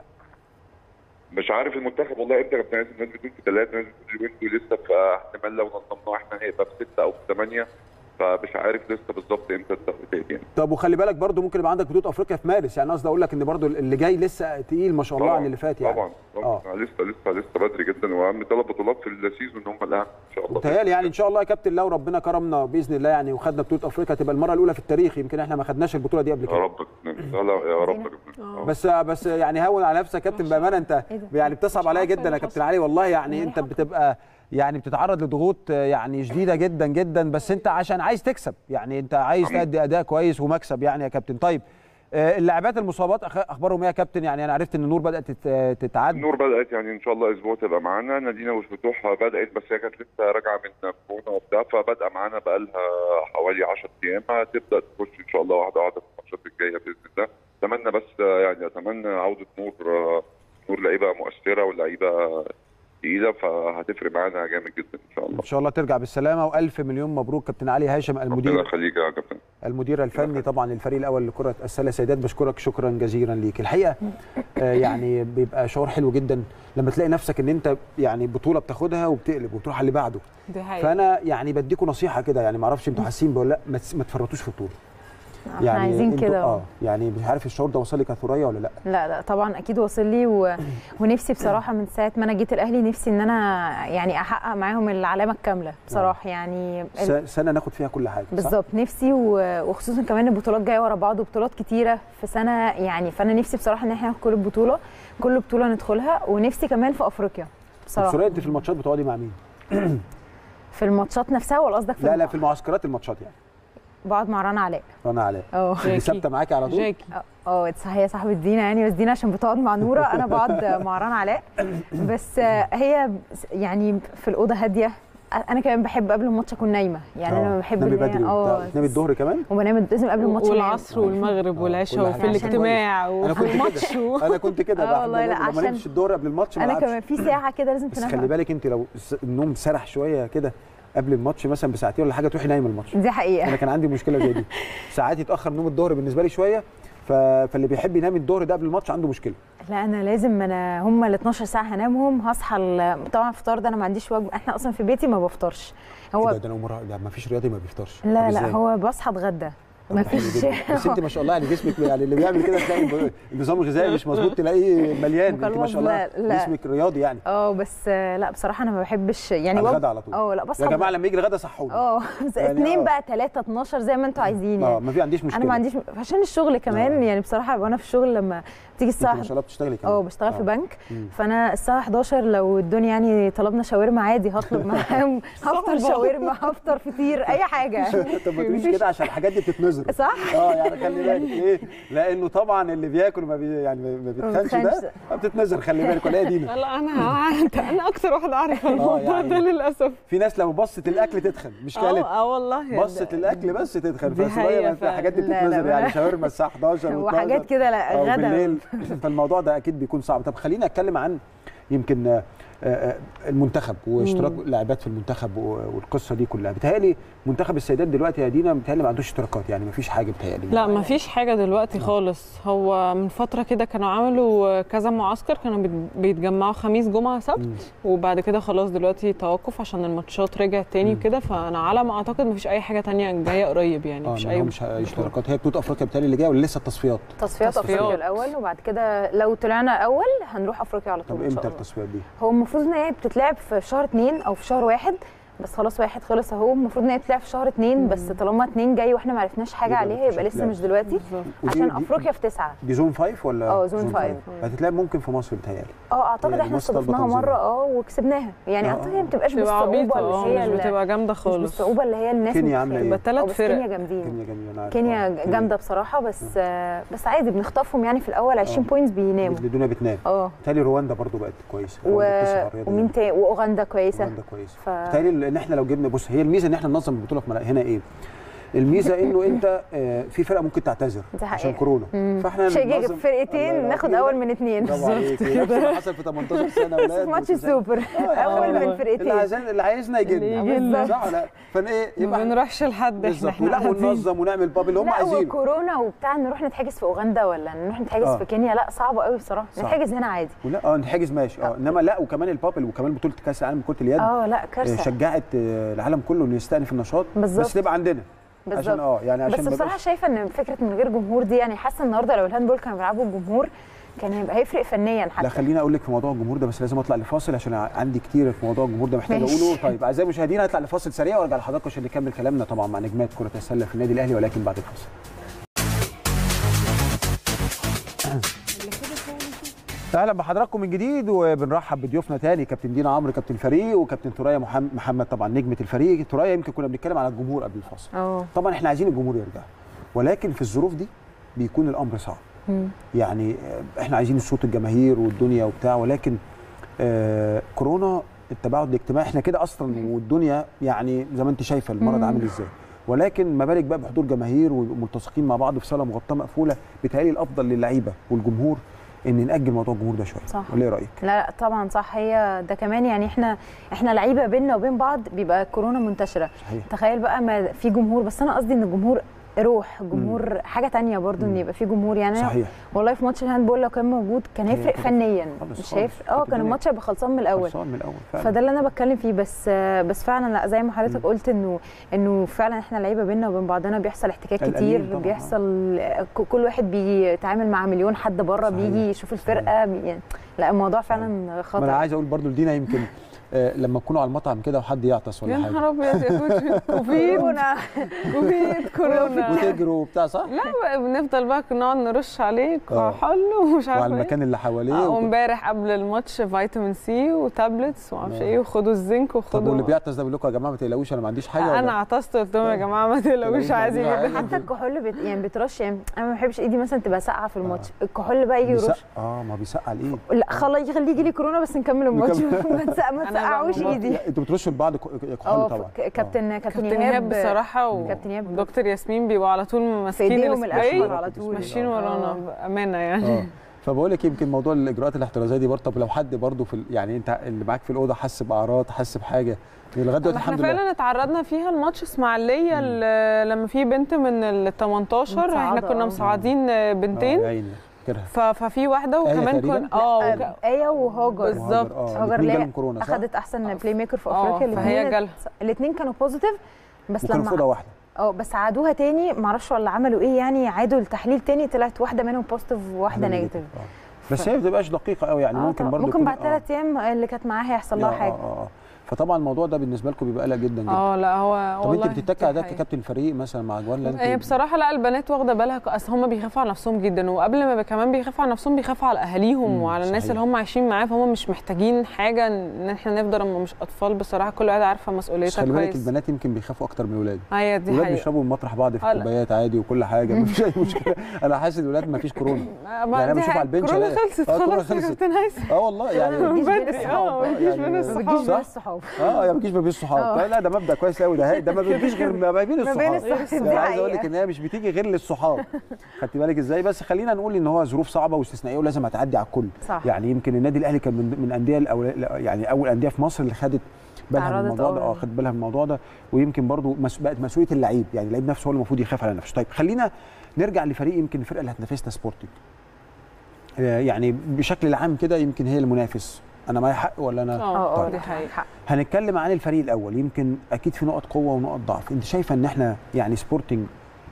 مش عارف المنتخب والله امتى يا كابتن ياسر، الناس بتقول في ثلاثه ناس بتقول الويندو لسه في احتمال لو نظمناه احنا هيبقى في سته او في ثمانيه فمش عارف لسه بالظبط امتى التوقيتات يعني طب وخلي بالك برضو ممكن يبقى عندك بطوله افريقيا في مارس يعني قصدي اقول لك ان برضو اللي جاي لسه تقيل ما شاء الله عن اللي فات يعني طبعا طبعا اه آه. لسه لسه لسه بدري جدا واهم ثلاث بطولات في السيزون هم الاهم ان شاء الله متهيألي يعني ان شاء الله يا كابتن لو ربنا كرمنا باذن الله يعني وخدنا بطوله افريقيا تبقى المره الاولى في التاريخ يمكن احنا ما خدناش البطوله دي قبل يا كده رب لا لا يا رب يا كابتن. آه. بس بس يعني هون على نفسك يا كابتن بامانه انت إيه ده؟ يعني بتصعب عليا جدا يا كابتن علي والله يعني ليه انت حق؟ بتبقى يعني بتتعرض لضغوط يعني شديده جدا جدا بس انت عشان عايز تكسب يعني انت عايز أمين. تأدي اداء كويس ومكسب يعني يا كابتن طيب آه، اللاعبات المصابات أخ- اخبارهم ايه يا كابتن يعني انا عرفت ان النور بدات تت- تتعد النور بدات يعني ان شاء الله اسبوع تبقى معانا نادينا والفتوح بدات بس هي كانت لسه راجعه من كورونا وبتاع فبادئه معانا بقى لها حوالي 10 ايام هتبدا تخش ان شاء الله واحده واحده في الماتشات الجايه باذن الله اتمنى بس يعني اتمنى عوده نور نور لعيبه مؤثره واللعيبه تقيله فهتفرق معانا جامد جدا ان شاء الله ان شاء الله ترجع بالسلامه والف مليون مبروك كابتن علي هاشم ربنا المدير يخليك يا كابتن المدير الفني طبعا للفريق الاول لكره السله سيدات بشكرك شكرا جزيلا ليك الحقيقه آه، يعني بيبقى شعور حلو جدا لما تلاقي نفسك ان انت يعني بطوله بتاخدها وبتقلب وبتروح على اللي بعده دي حقيقة فانا يعني بديكم نصيحه كده يعني ما اعرفش انتوا حاسين ولا لا ما تس- ما تفرطوش في البطوله احنا عايزين انتوا- كده اه يعني مش عارف الشعور ده وصل لك يا ثريا ولا لا لا لا طبعا اكيد واصل لي و... ونفسي بصراحه من ساعه ما انا جيت الاهلي نفسي ان انا يعني احقق معاهم العلامه الكامله بصراحه يعني ال- س- سنه ناخد فيها كل حاجه صح؟ بالظبط نفسي و- وخصوصا كمان البطولات جايه ورا بعض وبطولات كتيره في سنه يعني فانا نفسي بصراحه ان احنا ناخد كل بطوله كل بطوله ندخلها ونفسي كمان في افريقيا طب بصراحه ثريا انت في الماتشات بتقعدي مع مين؟ في الماتشات نفسها ولا قصدك في لا الم- لا في المعسكرات الماتشات يعني بقعد مع رنا علاء رنا علاء اه دي ثابته معاكي على طول؟ جاكي اه اه هي صاحبه دينا يعني بس دينا عشان بتقعد مع نوره انا بقعد مع رنا علاء بس آه، هي يعني في الاوضه هاديه انا كمان بحب قبل الماتش اكون نايمه يعني انا آه. ما بحب تنامي إن هي- بدري اه تنامي الظهر كمان؟ وبنام لازم قبل الماتش أنام. والعصر والمغرب آه، والعشاء كل وفي حاجة. الاجتماع انا وفي كنت الماتش كده و- انا كنت كده آه بقى والله، لا، لما عشان نمتش الظهر قبل الماتش ما انا ألعبش. كمان في ساعه كده لازم بس تنام خلي بالك انت لو س- النوم سرح شويه كده قبل الماتش مثلا بساعتين ولا حاجه تروحي نايمه الماتش دي حقيقه انا كان عندي مشكله زي دي ساعات يتاخر نوم الظهر بالنسبه لي شويه ف... فاللي بيحب ينام الظهر ده قبل الماتش عنده مشكله لا انا لازم انا هم ال 12 ساعه هنامهم هصحى ال- طبعا الفطار ده انا ما عنديش وجبه احنا اصلا في بيتي ما بفطرش هو هو ده, ده انا أول مرة- ده ما فيش رياضي ما بيفطرش طب لا لا إزاي؟ هو بصحى اتغدى طب ما ده حلو فيش جدا. بس انت ما شاء الله يعني جسمك يعني اللي بيعمل كده تلاقي ب- النظام الغذائي مش مظبوط تلاقيه مليان انت ما مكلوظ. شاء الله لا، لا. جسمك رياضي يعني اه بس آه، لا بصراحه انا ما بحبش يعني على وج- الغدا على طول اه لا بصحى يا جماعه لما يجي الغدا صحوني اه بس يعني اتنين آه. بقى تلاتة 12 زي ما انتوا عايزين اه يعني ما في عنديش مشكله انا ما عنديش عشان الشغل كمان آه. يعني بصراحه وانا في الشغل لما تيجي انت الساعه ما شاء الله بتشتغلي كمان اه بشتغل في آه. بنك مم. فانا الساعه 11 لو الدنيا يعني طلبنا شاورما عادي هطلب معاهم هفطر شاورما هفطر فطير اي حاجه طب ما تقوليش كده عشان الحاجات دي بتتنظر صح اه يعني خلي بالك ليه؟ لانه طبعا اللي بياكل ما بي يعني ما بيتخنش بيتخنش. ده ما بتتنظر خلي بالك ولا هي دينا لا انا انت انا اكتر واحده عارفه الموضوع يعني. ده للاسف في ناس لو بصت الاكل تتخن مش اه كانت اه والله بصت الاكل بس تتخن دي فسوريا حقيقة ما في الحاجات دي فعلا. لا، لا، بتتنظر لا. يعني شاورما الساعه 11 و12 وحاجات كده لا أو غدا بالليل فالموضوع ده اكيد بيكون صعب طب خليني اتكلم عن يمكن آه، آه، المنتخب واشتراك لاعبات في المنتخب و- والقصه دي كلها بتهيألي منتخب السيدات دلوقتي يا دينا بتهيألي ما عندوش اشتراكات يعني ما فيش حاجه بتهيألي لا ما فيش حاجه دلوقتي خالص هو من فتره كده كانوا عملوا كذا معسكر كانوا بيت- بيتجمعوا خميس جمعه مم. سبت وبعد كده خلاص دلوقتي توقف عشان الماتشات رجعت تاني مم. وكده فانا على ما اعتقد ما فيش اي حاجه تانية جايه قريب يعني اه مفيش ما اي مش اشتراكات هي بطوله افريقيا بتهيألي اللي جايه ولا لسه التصفيات تصفيات تصفيات. افريقيا الاول وبعد كده لو طلعنا اول هنروح افريقيا على طول طب ان شاء امتى الله التصفيات دي هو المفروض ان هي بتتلعب في شهر اتنين او في شهر واحد بس خلاص واحد خلص اهو المفروض ان هي تتلعب في شهر اتنين بس طالما اتنين جاي واحنا ما عرفناش حاجه يبقى عليها يبقى مش لسه هتتلعب. مش دلوقتي بالظبط. ودي- عشان دي- افريقيا في تسعه دي زون فايف ولا اه، زون فايف. هتتلعب ممكن في مصر بتهيألي اه اعتقد يعني احنا مصر طالبة استضفناها تنظيم. مره اه وكسبناها يعني اه، اعتقد اه. هي ما بتبقاش بتبقى بالصعوبه عبيطه اللي اه هي مش ال- بتبقى جامده مش خالص بالصعوبه اللي هي الناس كينيا عاملة متخيلة. ايه؟ يبقى ثلاث اه، بس فرق كينيا جامدين كينيا جميله انا عارف كينيا اه، جامده بصراحه بس آه، بس عادي بنخطفهم يعني في الاول 20 اه. بوينتس بيناموا الدنيا بتنام اه بتهيألي رواندا برضو بقت كويسه و... رواندا بتسعى على الرياضة ومين دي. تاني واوغندا كويسه رواندا كويسه ف... بتهيألي ان احنا لو جبنا بص هي الميزه ان احنا ننظم البطوله في ملا- هنا ايه؟ الميزه انه انت آه، في فرقه ممكن تعتذر دي حقيقة. عشان كورونا مم. فاحنا مش هيجي ننظم- الله فرقتين ينور ناخد عليك. اول من اتنين برافو عليك نفس اللي حصل في 18 سنه بس ولاد في ماتش وفي سنة- السوبر آه، يعني اول اللي- من فرقتين اللي عايزين اللي عايزنا يجي اللي لنا يجي لنا. صح ولا لا؟ فانا ايه ما يبقى بنروحش لحد احنا بالظبط احنا لا قاعدين. وننظم ونعمل باب اللي هم لا عايزينه وكورونا وبتاع نروح نتحجز في اوغندا ولا نروح نتحجز اه. في كينيا لا صعب قوي بصراحه صح. نتحجز هنا عادي ولا اه نحجز ماشي اه انما لا وكمان البابل وكمان بطوله كاس العالم لكره اليد اه لا آه، كارثه شجعت آه، العالم كله انه يستأنف النشاط بالظبط. بس تبقى عندنا عشان بالظبط اه يعني عشان بس ما بصراحه يبقاش- شايفه ان فكره من غير جمهور دي يعني حاسه النهارده لو الهاندبول كانوا بيلعبوا بجمهور كان هيبقى هيفرق فنيا لا حتى خليني اقول لك في موضوع الجمهور ده بس لازم اطلع لفاصل عشان عندي كتير في موضوع الجمهور ده محتاج ماشي. اقوله طيب اعزائي المشاهدين هطلع لفاصل سريع وارجع لحضراتكم عشان نكمل كلامنا طبعا مع نجمات كره السله في النادي الاهلي ولكن بعد الفاصل اهلا بحضراتكم من جديد وبنرحب بضيوفنا تاني كابتن دينا عمرو كابتن الفريق وكابتن ثريا محم- محمد طبعا نجمه الفريق ثريا يمكن كنا بنتكلم على الجمهور قبل الفاصل اه طبعا احنا عايزين الجمهور يرجع ولكن في الظروف دي بيكون الامر صعب مم. يعني آه، احنا عايزين صوت الجماهير والدنيا وبتاع ولكن آه كورونا التباعد الاجتماعي احنا كده اصلا والدنيا يعني زي ما انت شايفه المرض مم. عامل ازاي ولكن ما بالك بقى بحضور جماهير وملتصقين مع بعض في صاله مغطاه مقفوله بيتهيألي الافضل للعيبه والجمهور ان ناجل موضوع الجمهور ده شويه صح. ولا ايه رايك لا لا طبعا صح هي ده كمان يعني احنا احنا لعيبه بيننا وبين بعض بيبقى كورونا منتشره صحيح تخيل بقى ما في جمهور بس انا قصدي ان الجمهور روح جمهور حاجه تانية برضو ان مم. يبقى في جمهور يعني أنا صحيح والله في ماتش الهاندبول لو كان موجود كان هي هيفرق كده فنيا خالص مش خالص. هيفرق اه كانت كان الدنيا الماتش هيبقى خلصان من الاول خلصان من الاول فعلا فده اللي انا بتكلم فيه بس بس فعلا لا زي ما حضرتك قلت انه انه فعلا احنا لعيبه بينا وبين بعضنا بيحصل احتكاك قلقانين كتير طبعاً، بيحصل ك- كل واحد بيتعامل مع مليون حد بره صحيح. بيجي يشوف الفرقه بي- يعني لا الموضوع فعلا ما خطر انا عايز اقول برضو لدينا يمكن آه، لما تكونوا على المطعم كده وحد يعطس يا ولا حاجه نهار ابيض يا كوتش كوفيد كورونا كوفيد كورونا وتجروا وبتاع صح؟ لا بقى بنفضل بقى نقعد نرش عليه آه. كحول ومش عارفه وعلى ايه المكان اللي حواليه آه، وكل- وامبارح قبل الماتش فيتامين سي وتابلتس ومعرفش آه. ايه وخدوا الزنك طب واللي وخدوا بيعطس ده بيقول لكم يا جماعه ما تقلقوش انا ما عنديش حاجه انا ولا؟ عطست قلت لهم يا جماعه ما تقلقوش عادي عادي. جدا حتى الكحول بت... يعني بترش يعني انا ما بحبش ايدي مثلا تبقى ساقعه في الماتش الكحول بقى يجي بيسق- يرش اه ما بيسقع الايد لا خلاص يخليه يجي لي كورونا بس نكمل الماتش نكمل. ما تسق- ما أنا تسقعوش بقى- ايدي انتوا بترشوا لبعض ك- كحول اه طبعا ك- كابتن كابتن كابتن ايهاب بصراحه كابتن إيهاب. ودكتور ياسمين بيبقوا على طول ماسكين ايديهم السبراي الأشهر على طول. ماشيين آه. ورانا بامانه يعني اه فبقول لك يمكن موضوع الاجراءات الاحترازيه دي برضه طب لو حد برضه في ال- يعني انت اللي معاك في الاوضه حس باعراض حس بحاجه لغايه دلوقتي ما احنا الحمد لله فعلا اتعرضنا فيها الماتش اسماعيليه ال- لما في بنت من ال 18 احنا متصاعدة، كنا آه. مصعدين آه، بنتين يا عيني كده ف- ففي واحده آية وكمان تقريباً؟ كنا اه وك- ايه وهاجر بالظبط. وهاجر، اه هاجر الاتنين اللي هي جالهم كورونا صح؟ اخذت احسن بلاي ميكر في آه، افريقيا فهي الاثنين جالها. الاثنين كانوا بوزيتيف بس وكانوا في اوضه لما واحده اه بس عادوها تاني معرفش ولا عملوا ايه يعني عادوا التحليل تاني طلعت واحده منهم بوزيتيف وواحده نيجاتيف آه. بس هي ما بتبقاش دقيقه قوي يعني آه ممكن طبعاً. برضه ممكن يكون- بعد آه. ثلاث ايام اللي كانت معاها يحصل لها آه، حاجه آه، آه. فطبعا الموضوع ده بالنسبه لكم بيبقى قلق جدا جدا اه لا هو طب والله انت بتتكي على دي ده حقيقة. ككابتن الفريق مثلا مع جوان انت هي بصراحه لا البنات واخده بالها ك- اصل هم بيخافوا على نفسهم جدا وقبل ما كمان بيخافوا على نفسهم بيخافوا على اهاليهم مم، وعلى الناس صحيح. اللي هم عايشين معاه فهم مش محتاجين حاجه ان احنا نفضل هم مش اطفال بصراحه كل واحد عارفه بس مسؤوليتها خلي بالك كويس البنات يمكن بيخافوا اكتر من الولاد هي دي الولاد حقيقه بيشربوا من مطرح بعض في آه، لا. الكوبايات عادي وكل حاجه مفيش اي مشكله انا حاسس الولاد مفيش كورونا ما يعني أنا دي بشوف حقيقة. على البنش كورونا ألاقي- خلصت آه، كورونا خلاص يا خلصت. كابتن هيثم اه والله يعني ما بتجيش بين بدري الصحاب. اه ما بتجيش يعني بين ما صح؟ بتجيش الصحاب بين الصحاب اه يا ما بتجيش ما بين الصحاب آه. لا لا ده مبدا كويس قوي ده ده ما بيجيش غير ما بين ما الصحاب بين الصحاب يعني دي عايز اقول لك حقيقة. ان هي مش بتيجي غير للصحاب خدتي بالك ازاي بس خلينا نقول ان هو ظروف صعبه واستثنائيه ولازم هتعدي على الكل صح. يعني يمكن النادي الاهلي كان من من انديه الأول يعني اول انديه في مصر اللي خدت بالها من تعرضت الموضوع ده أوي. اه خد بالها من الموضوع ده ويمكن برضو مس... بقت مسؤوليه اللعيب يعني اللعيب نفسه هو اللي المفروض يخاف على نفسه طيب خلينا نرجع لفريق يمكن الفرقه اللي هتنافسنا سبورتنج آه، يعني بشكل عام كده يمكن هي المنافس انا معايا حق ولا انا اه اه طيب. دي حقيقه حق. هنتكلم عن الفريق الاول يمكن اكيد في نقط قوه ونقط ضعف انت شايفه ان احنا يعني سبورتنج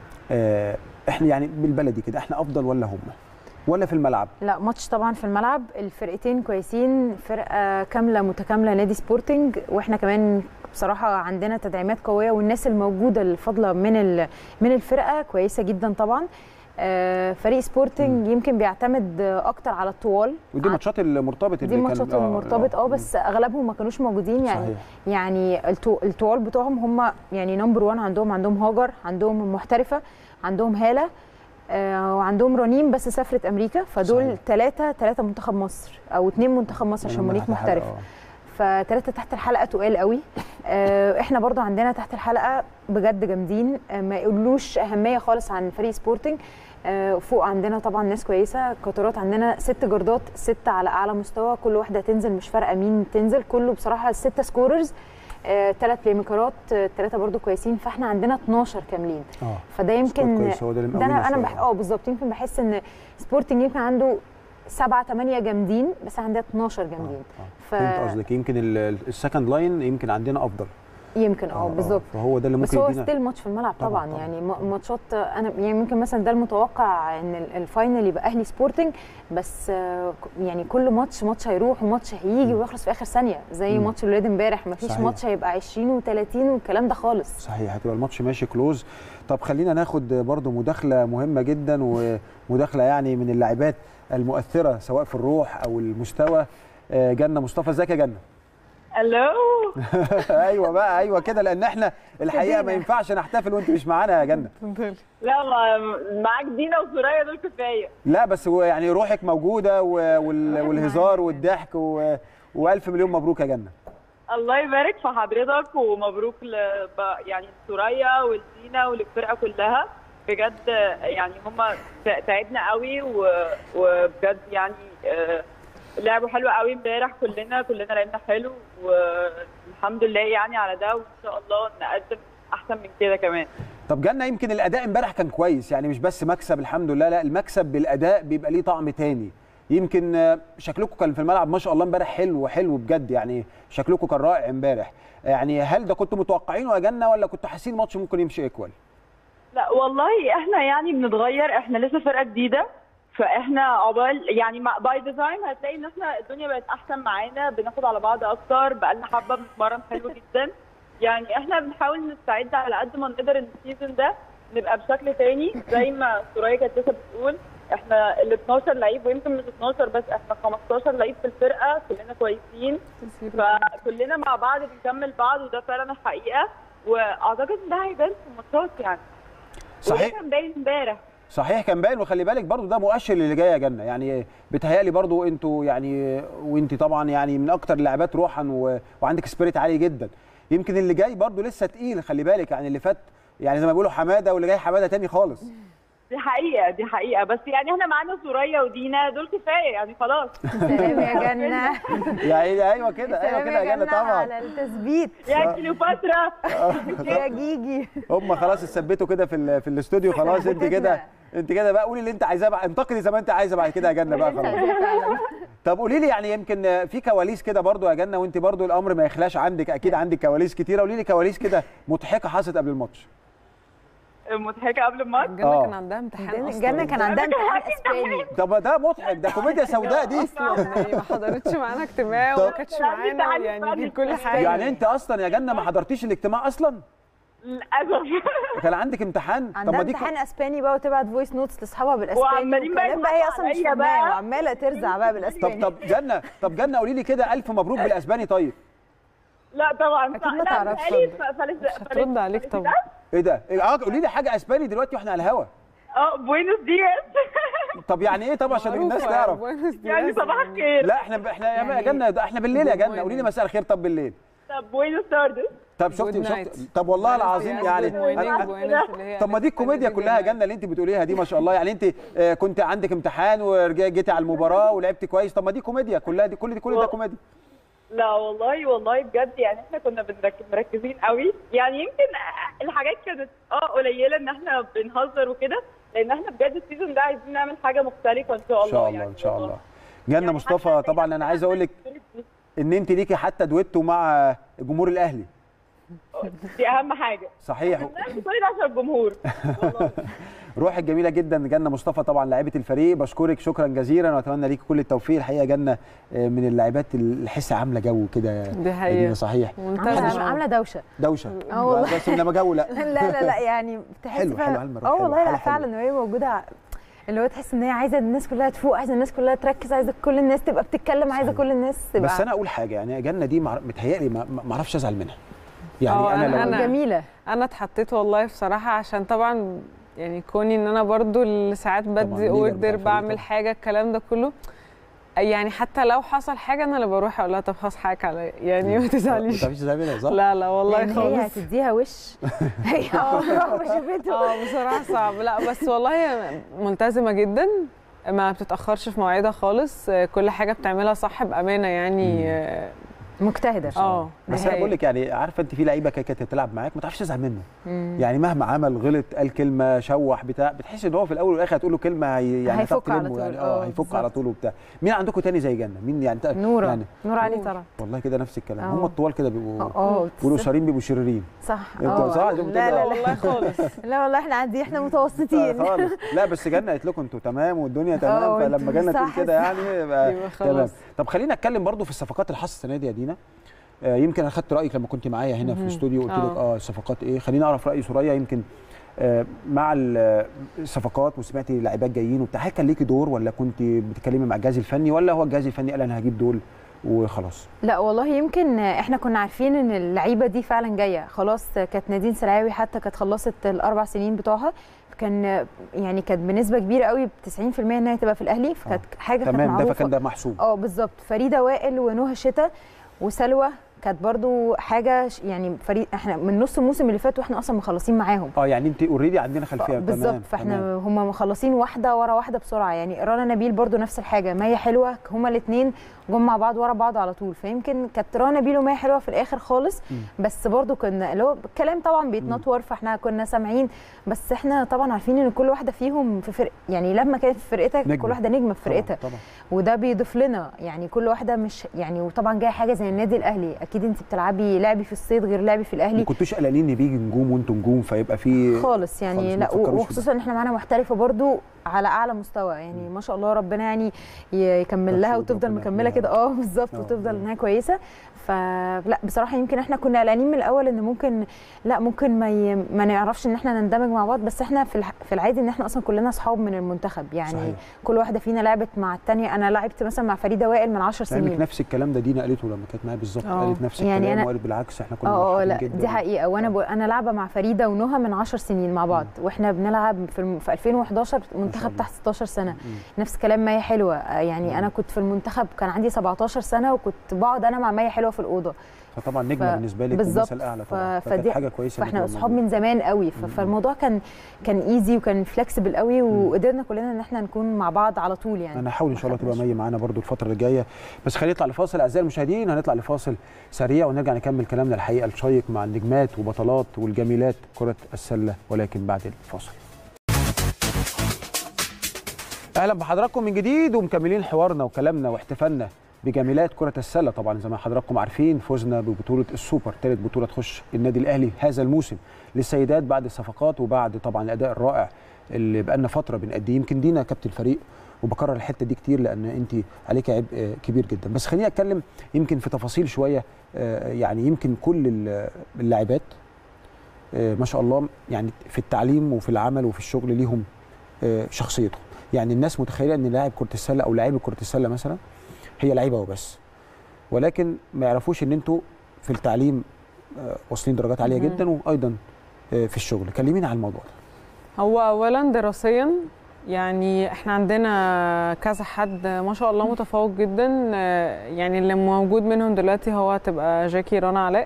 آه احنا يعني بالبلدي كده احنا افضل ولا هم ولا في الملعب لا ماتش طبعا في الملعب الفرقتين كويسين فرقه كامله متكامله نادي سبورتنج واحنا كمان بصراحه عندنا تدعيمات قويه والناس الموجوده الفاضله من ال- من الفرقه كويسه جدا طبعا آه، فريق سبورتنج يمكن بيعتمد اكتر على الطوال ودي ماتشات المرتبط دي اللي كان- ماتشات آه، المرتبط اه بس اغلبهم ما كانوش موجودين يعني صحيح. يعني الطو- الطوال بتوعهم هم يعني نمبر 1 عندهم عندهم هاجر عندهم محترفه عندهم هاله آه، وعندهم رنيم بس سافرت امريكا فدول صحيح. ثلاثه ثلاثه منتخب مصر او اثنين منتخب مصر عشان أنا مونيك تحت الحلقة، محترف آه. فثلاثه تحت الحلقه تقال قوي آه، احنا برضو عندنا تحت الحلقه بجد جامدين آه، ما يقولوش اهميه خالص عن فريق سبورتنج آه، فوق عندنا طبعا ناس كويسه كترات عندنا ست جردات ست على اعلى مستوى كل واحده تنزل مش فارقه مين تنزل كله بصراحه ستة سكوررز ثلاث بلاي ميكرات ثلاثه برضو كويسين فاحنا عندنا 12 كاملين اه فده سكواد يمكن كويس، هو ده اللي ده انا مقوينا انا شوية. بح... اه بالظبط يمكن بحس ان سبورتنج يمكن عنده سبعة ثمانية جامدين بس عندنا 12 جامدين ف... فهمت قصدك يمكن ال- السكند لاين يمكن عندنا افضل يمكن اه بالظبط فهو ده اللي بس ممكن هو يدينا ستيل ماتش في الملعب طبعاً، طبعا, طبعاً. يعني م- ماتشات انا يعني ممكن مثلا ده المتوقع ان ال- الفاينل يبقى اهلي سبورتنج بس آه، ك- يعني كل ماتش ماتش هيروح وماتش هيجي ويخلص في اخر ثانيه زي مم. ماتش الولاد امبارح ما فيش صحيح. ماتش هيبقى 20 و30 والكلام ده خالص صحيح هتبقى الماتش ماشي كلوز طب خلينا ناخد برضو مداخله مهمه جدا ومداخله يعني من اللاعبات المؤثره سواء في الروح او المستوى آه، جنه مصطفى ازيك يا جنه الو ايوه بقى ايوه كده لان احنا الحقيقه ما ابتدينا. ينفعش نحتفل وانت مش معانا يا جنه لا ما معاك دينا وسوريا دول كفايه لا بس هو يعني روحك موجوده و- وال- والهزار والضحك و... والف مليون مبروك يا جنه الله يبارك في حضرتك ومبروك ل... ب- يعني سوريا ولدينا وللفرقه كلها بجد يعني هم تعبنا قوي و- وبجد يعني آه، لعبوا حلو قوي امبارح كلنا كلنا لعبنا حلو والحمد لله يعني على ده وان شاء الله نقدم احسن من كده كمان طب جالنا يمكن الاداء امبارح كان كويس يعني مش بس مكسب الحمد لله لا المكسب بالاداء بيبقى ليه طعم تاني يمكن آه، شكلكم كان في الملعب ما شاء الله امبارح حلو حلو بجد يعني شكلكم كان رائع امبارح يعني هل ده كنتوا متوقعينه يا جنه ولا كنتوا حاسين الماتش ممكن يمشي ايكوال لا والله احنا يعني بنتغير احنا لسه فرقه جديده فاحنا عقبال يعني باي ديزاين هتلاقي ان احنا الدنيا بقت احسن معانا بناخد على بعض اكتر بقالنا حبه بنتمرن حلو جدا يعني احنا بنحاول نستعد على قد ما نقدر ان السيزون ده نبقى بشكل تاني زي ما سوريا كانت لسه بتقول احنا ال 12 لعيب ويمكن مش 12 بس احنا 15 لعيب في الفرقه كلنا كويسين فكلنا مع بعض بنكمل بعض وده فعلا الحقيقه واعتقد ان ده هيبان في الماتشات يعني وده صحيح كان باين امبارح صحيح كان باين وخلي بالك برضو ده مؤشر للي جاي يا جنه يعني بيتهيألي برضو انتوا يعني وانت طبعا يعني من اكتر اللاعبات روحا و... وعندك سبيريت عالي جدا يمكن اللي جاي برضو لسه تقيل خلي بالك يعني اللي فات يعني زي ما بيقولوا حماده واللي جاي حماده تاني خالص دي حقيقه دي حقيقه بس يعني احنا معانا سوريا ودينا دول كفايه يعني خلاص سلام يا جنه يعني ايوه كده ايوه سلام كده يا جنه طبعا على التثبيت يا كليوباترا يا جيجي هم خلاص اتثبتوا كده في ال... في الاستوديو خلاص انت كده انت كده بقى قولي اللي انت عايزاه بقى انتقدي زي ما انت عايزه بعد كده يا جنه بقى خلاص طب قولي لي يعني يمكن في كواليس كده برضو يا جنه وانت برضو الامر ما يخلاش عندك اكيد عندك كواليس كتيره قولي لي كواليس كده مضحكه حصلت قبل الماتش مضحكه قبل الماتش جنة آه. كان عندها امتحان اصلا جنه كان عندها امتحان اسباني طب ده مضحك ده كوميديا سوداء دي اصلا يعني ما حضرتش معانا اجتماع طب- وما كانتش معانا يعني دي كل حاجه يعني انت اصلا يا جنه ما حضرتيش الاجتماع اصلا للاسف كان عندك امتحان طب عندها ما دي امتحان اسباني بقى وتبعت فويس نوتس لاصحابها بالاسباني وعمالين بقى وكلام بقى هي اصلا مش يضحكوا عليا فاهماه بقى. وعماله ترزع بقى طب بالاسباني طب جنه طب جنه قولي لي كده الف مبروك بالاسباني طيب لا طبعا أكيد ما لا، تعرفش بقالي ترد. ف- فلس- مش هترد فلس- عليك فلس- طبعا ايه ده إيه، اه قولي لي حاجه اسباني دلوقتي واحنا على الهوا اه بوينوس دياس طب يعني ايه طب عشان الناس معروفة يا تعرف بوينوس يعني دياز صباح الخير لا احنا احنا يا يعني- جنه ده احنا بالليل يا جنه Good قولي لي morning. مساء الخير طب بالليل طب بوينوس تاردس طب شفتي Good شفت night. طب والله العظيم Good يعني morning، أنا- بوينوس اللي هي طب ما دي الكوميديا Good كلها يا night. جنه اللي انت بتقوليها دي ما شاء الله يعني انت آه، كنت عندك امتحان ورجعتي على المباراه ولعبتي كويس طب ما دي كوميديا كلها دي كل دي كل ده كوميديا لا والله والله بجد يعني احنا كنا بنرك- مركزين قوي يعني يمكن الحاجات كانت اه قليله ان احنا بنهزر وكده لان احنا بجد السيزون ده عايزين نعمل حاجه مختلفه ان شاء ان الله شاء الله يعني ان شاء والله. الله جنه يعني مصطفى حتى طبعا انا عايز اقول لك ان انت ليكي حتى دويتو مع جمهور الاهلي دي اهم حاجه صحيح بنعمل كل ده عشان الجمهور والله روحك جميله جدا جنه مصطفى طبعا لاعيبه الفريق بشكرك شكرا جزيلا واتمنى ليكي كل التوفيق الحقيقه جنه آه، من اللاعبات اللي الحس عامله جو كده دي يا حقيقة. دينا صحيح عامله منتظمة عامله دوشه دوشه اه والله. بس انما جو لا لا لا لا يعني تحس حلو، فعلا- حلو، علم الروح، اه حلو، والله حاجة لا حلوة. فعلا وهي موجوده اللي هو تحس ان هي عايزه الناس كلها تفوق عايزه الناس كلها تركز عايزه كل الناس تبقى بتتكلم عايزه صحيح. كل الناس تبقى بس انا اقول حاجه يعني جنه دي مع- متهيألي ما ما- ما اعرفش ازعل منها يعني اه، انا أنا- لو أنا- جميله انا اتحطيت والله بصراحه عشان طبعا يعني كوني ان انا برضو اللي ساعات بدي leader بتاع اوردر الفريق بعمل طبعا. حاجه الكلام ده كله يعني حتى لو حصل حاجه انا اللي بروح اقول لها طب خلاص حقك عليا يعني ما ما تزعليش تعرفيش تزعل منها صح؟ لا لا والله يعني هي خالص هتديها وش هي عمرها ما شافته اه بصراحه صعب لا بس والله هي ملتزمه جدا ما بتتاخرش في مواعيدها خالص كل حاجه بتعملها صح بامانه يعني اه مجتهده اه بس دي انا بقول حقيقة. لك يعني عارفه انت في لعيبه كده كانت تلعب معاك ما تعرفش تزعل منه مم. يعني مهما عمل غلط قال كلمه شوح بتاع بتحس ان هو في الاول والاخر هتقول له كلمه هي يعني هيفك هتعرف على تلمه طول. يعني اه، اه هيفك بالظبط. على طول وبتاع مين عندكم تاني زي جنه مين يعني تا- نوره يعني نور علي نور. طبعا والله كده نفس الكلام اه. هم الطوال كده بيبقوا اه والقصيرين بيبقوا شريرين صح انت اه صح لا شفت لا كده؟ لا والله خالص لا والله احنا عندي احنا آه، متوسطين خالص لا بس جنه قالت لكم انتوا تمام والدنيا اه، تمام فلما وانتوا جنه تقول صح، كده صح. يعني يبقى يبقى تمام خلاص طب خلينا اتكلم برضو في الصفقات اللي حصلت السنه دي يا دينا آه، يمكن انا خدت رايك لما كنت معايا هنا في مهم. الاستوديو قلت لك اه. اه الصفقات ايه خلينا اعرف راي سوريا يمكن آه، مع ال- الصفقات وسمعتي لاعبات جايين وبتاع هل كان ليكي دور ولا كنت بتتكلمي مع الجهاز الفني ولا هو الجهاز الفني قال انا هجيب دول وخلاص لا والله يمكن احنا كنا عارفين ان اللعيبه دي فعلا جايه خلاص كانت نادين سلعاوي حتى كانت خلصت الاربع سنين بتوعها كان يعني كانت بنسبه كبيره قوي ب 90% انها تبقى في الاهلي فكانت حاجه كانت تمام ده معروفه فكان ده محسوب اه بالظبط فريده وائل ونهى شتا وسلوى كانت برضو حاجه ش- يعني فريق احنا من نص الموسم اللي فات واحنا اصلا مخلصين معاهم اه يعني انت اوريدي عندنا خلفيه بالظبط تمام، فاحنا تمام. هم مخلصين واحده ورا واحده بسرعه يعني رنا نبيل برضو نفس الحاجه مية حلوه هما الاثنين جم مع بعض ورا بعض على طول فيمكن كانت رنا نبيل ومية حلوه في الاخر خالص بس برضو كنا اللي هو الكلام طبعا بيتنطور فاحنا كنا سامعين بس احنا طبعا عارفين ان كل واحده فيهم في فرق يعني لما كانت في فرقتها نجمة. كل واحده نجمه في طبعاً، فرقتها طبعا وده بيضيف لنا يعني كل واحده مش يعني وطبعا جايه حاجه زي النادي الاهلي اكيد انت بتلعبي لعبي في الصيد غير لعبي في ما الاهلي كنتوش قلقانين ان بيجي نجوم وانتم نجوم فيبقى في خالص يعني خالص، ما لا تفكروش في ده. وخصوصا ان احنا معانا محترفه برضو على اعلى مستوى يعني ما شاء الله ربنا يعني يكمل لها مبسوط وتفضل ربنا مكمله يحميها. كده اه بالظبط آه، وتفضل ربنا. انها كويسه فلا بصراحه يمكن احنا كنا قلقانين من الاول ان ممكن لا ممكن ما ي... ما نعرفش ان احنا نندمج مع بعض بس احنا في الح... في العادي ان احنا اصلا كلنا اصحاب من المنتخب يعني صحيح. كل واحده فينا لعبت مع الثانيه انا لعبت مثلا مع فريده وائل من 10 علمك سنين نفس الكلام ده دينا قالته لما كانت معايا بالظبط آه. قالت نفس يعني الكلام أنا- وقالت بالعكس احنا كنا اه اه مرحبين لا جدا دي حقيقه وانا ب... انا لعبه مع فريده ونهى من 10 سنين مع بعض واحنا بنلعب في, الم... في 2011 منتخب الله. تحت 16 سنه نفس كلام مية حلوه آه، يعني انا كنت في المنتخب كان عندي 17 سنه وكنت بقعد انا مع مية حلوه في الاوضه فطبعا نجمه ف- بالنسبه لك بالظبط. والمثل الاعلى طبعا ف- فكانت فدي- حاجه كويسه إنك فاحنا تبقى اصحاب موجودة. من زمان قوي ف- فالموضوع كان كان ايزي وكان فلكسبل قوي وقدرنا كلنا ان احنا نكون مع بعض على طول يعني انا هحاول ان شاء الله ما تبقى مي معانا برضو الفتره اللي جايه بس خلينا نطلع لفاصل اعزائي المشاهدين هنطلع لفاصل سريع ونرجع نكمل كلامنا الحقيقه الشيق مع النجمات وبطلات والجميلات كره السله ولكن بعد الفاصل اهلا بحضراتكم من جديد ومكملين حوارنا وكلامنا واحتفالنا بجميلات كرة السلة طبعا زي ما حضراتكم عارفين فزنا ببطولة السوبر ثالث بطولة تخش النادي الأهلي هذا الموسم للسيدات بعد الصفقات وبعد طبعا الأداء الرائع اللي بقالنا فترة بنأديه يمكن دينا كابتن الفريق وبكرر الحتة دي كتير لأن أنت عليك عبء آه، كبير جدا بس خليني أتكلم يمكن في تفاصيل شوية آه، يعني يمكن كل ال- اللاعبات آه، ما شاء الله يعني في التعليم وفي العمل وفي الشغل ليهم آه، شخصيتهم يعني الناس متخيله ان لاعب كره السله او لاعيبه كره السله مثلا هي لعيبه وبس ولكن ما يعرفوش ان انتوا في التعليم آه، واصلين درجات عاليه مهم. جدا وايضا آه، في الشغل كلمينا عن الموضوع ده هو اولا دراسيا يعني احنا عندنا كذا حد ما شاء الله متفوق جدا آه، يعني اللي موجود منهم دلوقتي هو تبقى جاكي رنا علاء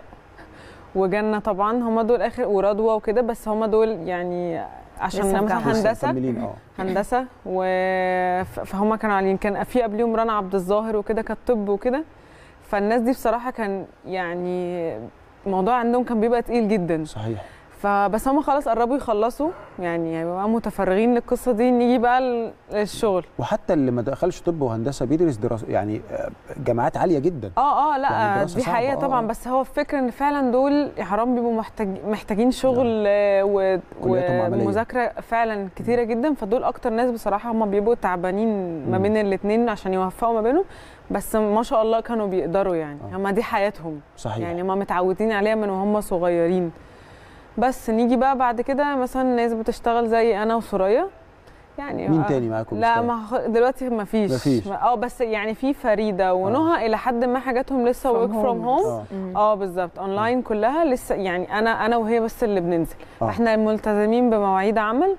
وجنة طبعا هم دول اخر ورضوى وكده بس هم دول يعني عشان لسه مثلا مكملين. لسه هندسه مكملين اه هندسه و... ف- فهم كانوا عاليين كان في قبليهم رنا عبد الظاهر وكده كانت طب وكده فالناس دي بصراحه كان يعني الموضوع عندهم كان بيبقى تقيل جدا صحيح فبس هم خلاص قربوا يخلصوا يعني هيبقوا متفرغين للقصه دي نيجي بقى ل- للشغل وحتى اللي ما دخلش طب وهندسه بيدرس دراسه يعني آه، جامعات عاليه جدا اه اه لا يعني يعني دراسة دي صعبة، حقيقه آه. طبعا بس هو الفكره ان فعلا دول يا حرام بيبقوا محتاج محتاجين شغل آه، و- كلياتهم عملية. ومذاكره فعلا كتيره جدا فدول اكتر ناس بصراحه هم بيبقوا تعبانين ما مم. بين الاثنين عشان يوفقوا ما بينهم بس ما شاء الله كانوا بيقدروا يعني آه. هم دي حياتهم صحيح يعني هم متعودين عليها من وهم صغيرين بس نيجي بقى بعد كده مثلا ناس بتشتغل زي انا وسوريا يعني مين آه، تاني معاكم لا بيشتغل؟ ما خ- دلوقتي ما فيش مفيش. اه بس يعني في فريده ونهى الى حد ما حاجاتهم لسه From ورك فروم home. هوم اه مم. اه بالظبط اونلاين كلها لسه يعني انا انا وهي بس اللي بننزل آه. احنا ملتزمين بمواعيد عمل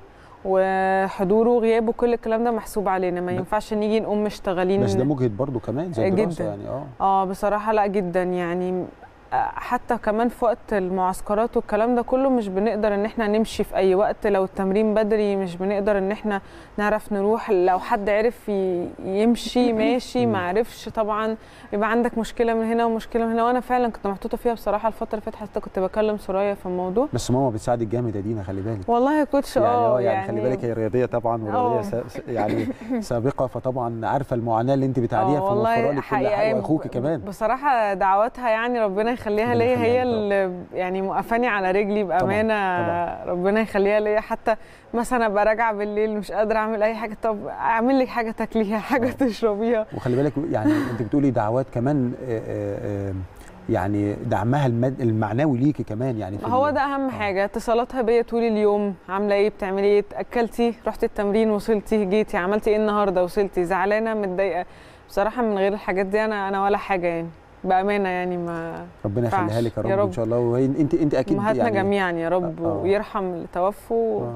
وحضور وغياب وكل الكلام ده محسوب علينا ما ده- ينفعش نيجي نقوم مشتغلين بس ده مجهد برضو كمان زي جداً. الدراسه يعني اه اه بصراحة لا جدا يعني آه، حتى كمان في وقت المعسكرات والكلام ده كله مش بنقدر ان احنا نمشي في اي وقت لو التمرين بدري مش بنقدر ان احنا نعرف نروح لو حد عرف ي- يمشي ماشي ما عرفش طبعا يبقى عندك مشكلة من هنا ومشكلة من هنا وانا فعلا كنت محطوطة فيها بصراحة الفترة اللي فاتت حتى كنت بكلم سوريا في الموضوع بس ماما بتساعدك جامد يا دينا خلي بالك والله يا كوتش يعني اه اه يعني, خلي بالك هي رياضيه طبعا ورياضيه آه. سا- س- يعني سابقه فطبعا عارفه المعاناه اللي انت بتعانيها آه، فموفره والله لك كل حقيقة حاجه ب- واخوك كمان بصراحة دعواتها يعني ربنا يخليها ربنا ليا يخليها هي لك، آه. اللي يعني موقفاني على رجلي بأمانة طبعاً. ربنا يخليها ليا حتى مثلا ابقى راجعة بالليل مش قادرة اعمل اي حاجة طب اعمل لك حاجة تاكليها حاجة آه. تشربيها وخلي بالك يعني انت بتقولي دعوات كمان آه، آه، آه، يعني دعمها المد... المعنوي ليكي كمان يعني في هو ال- ده اهم آه. حاجة اتصالاتها بيا طول اليوم عاملة ايه بتعملي ايه اكلتي رحتي التمرين وصلتي جيتي عملتي ايه النهاردة وصلتي زعلانة متضايقة بصراحة من غير الحاجات دي انا انا ولا حاجة يعني بأمانة يعني ما ربنا ينفعش. يخليها لك يا رب, يا ان رب. شاء الله وهي انت انت اكيد امهاتنا يعني جميعا يا رب آه. ويرحم اللي توفوا آه.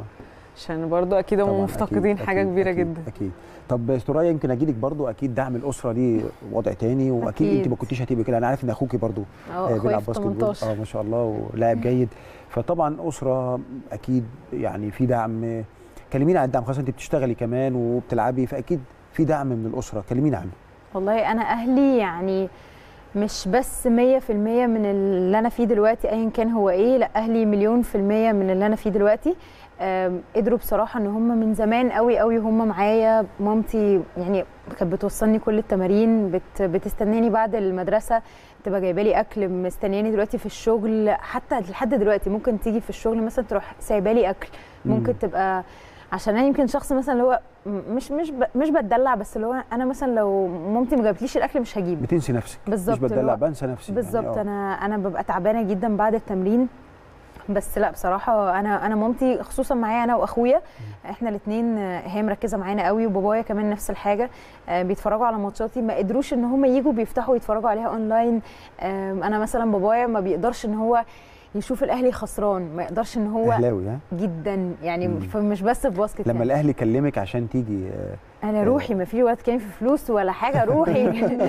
عشان برضو اكيد هم طبعاً مفتقدين أكيد حاجه أكيد كبيره أكيد جدا اكيد طب سوريا يمكن اجي لك برضو اكيد دعم الاسره ليه وضع تاني واكيد أكيد. انت ما كنتيش هتبقي كده انا عارف ان اخوكي برضو اه آه، اخويا بيلعب في باسكت بول 18 اه ما شاء الله ولاعب جيد فطبعا اسره اكيد يعني في دعم كلمينا عن الدعم خاصه انت بتشتغلي كمان وبتلعبي فاكيد في دعم من الاسره كلمينا عنه والله انا اهلي يعني مش بس 100% من اللي انا فيه دلوقتي ايا كان هو ايه لا اهلي مليون في المية من اللي انا فيه دلوقتي آم، قدروا بصراحه ان هم من زمان قوي قوي هم معايا مامتي يعني كانت بتوصلني كل التمارين بت بتستناني بعد المدرسه تبقى جايبه لي اكل مستنياني دلوقتي في الشغل حتى لحد دلوقتي ممكن تيجي في الشغل مثلا تروح سايبه لي اكل ممكن مم. تبقى عشان انا يمكن شخص مثلا اللي هو م- مش مش ب- مش بتدلع بس اللي هو انا مثلا لو مامتي ما جابتليش الاكل مش هجيبه بتنسي نفسك بالظبط مش بتدلع اللي هو- بنسى نفسي بالظبط يعني آه. انا انا ببقى تعبانه جدا بعد التمرين بس لا بصراحه انا انا مامتي خصوصا معايا انا واخويا احنا الاثنين هي مركزه معانا قوي وبابايا كمان نفس الحاجه آه، بيتفرجوا على ماتشاتي ما قدروش ان هم يجوا بيفتحوا يتفرجوا عليها اونلاين آم، انا مثلا بابايا ما بيقدرش ان هو يشوف الاهلي خسران ما يقدرش ان هو اهلاوي ها جدا يعني مم. مش بس في باسكت لما يعني. الاهلي كلمك عشان تيجي آه، انا روحي ما في وقت كان في فلوس ولا حاجه روحي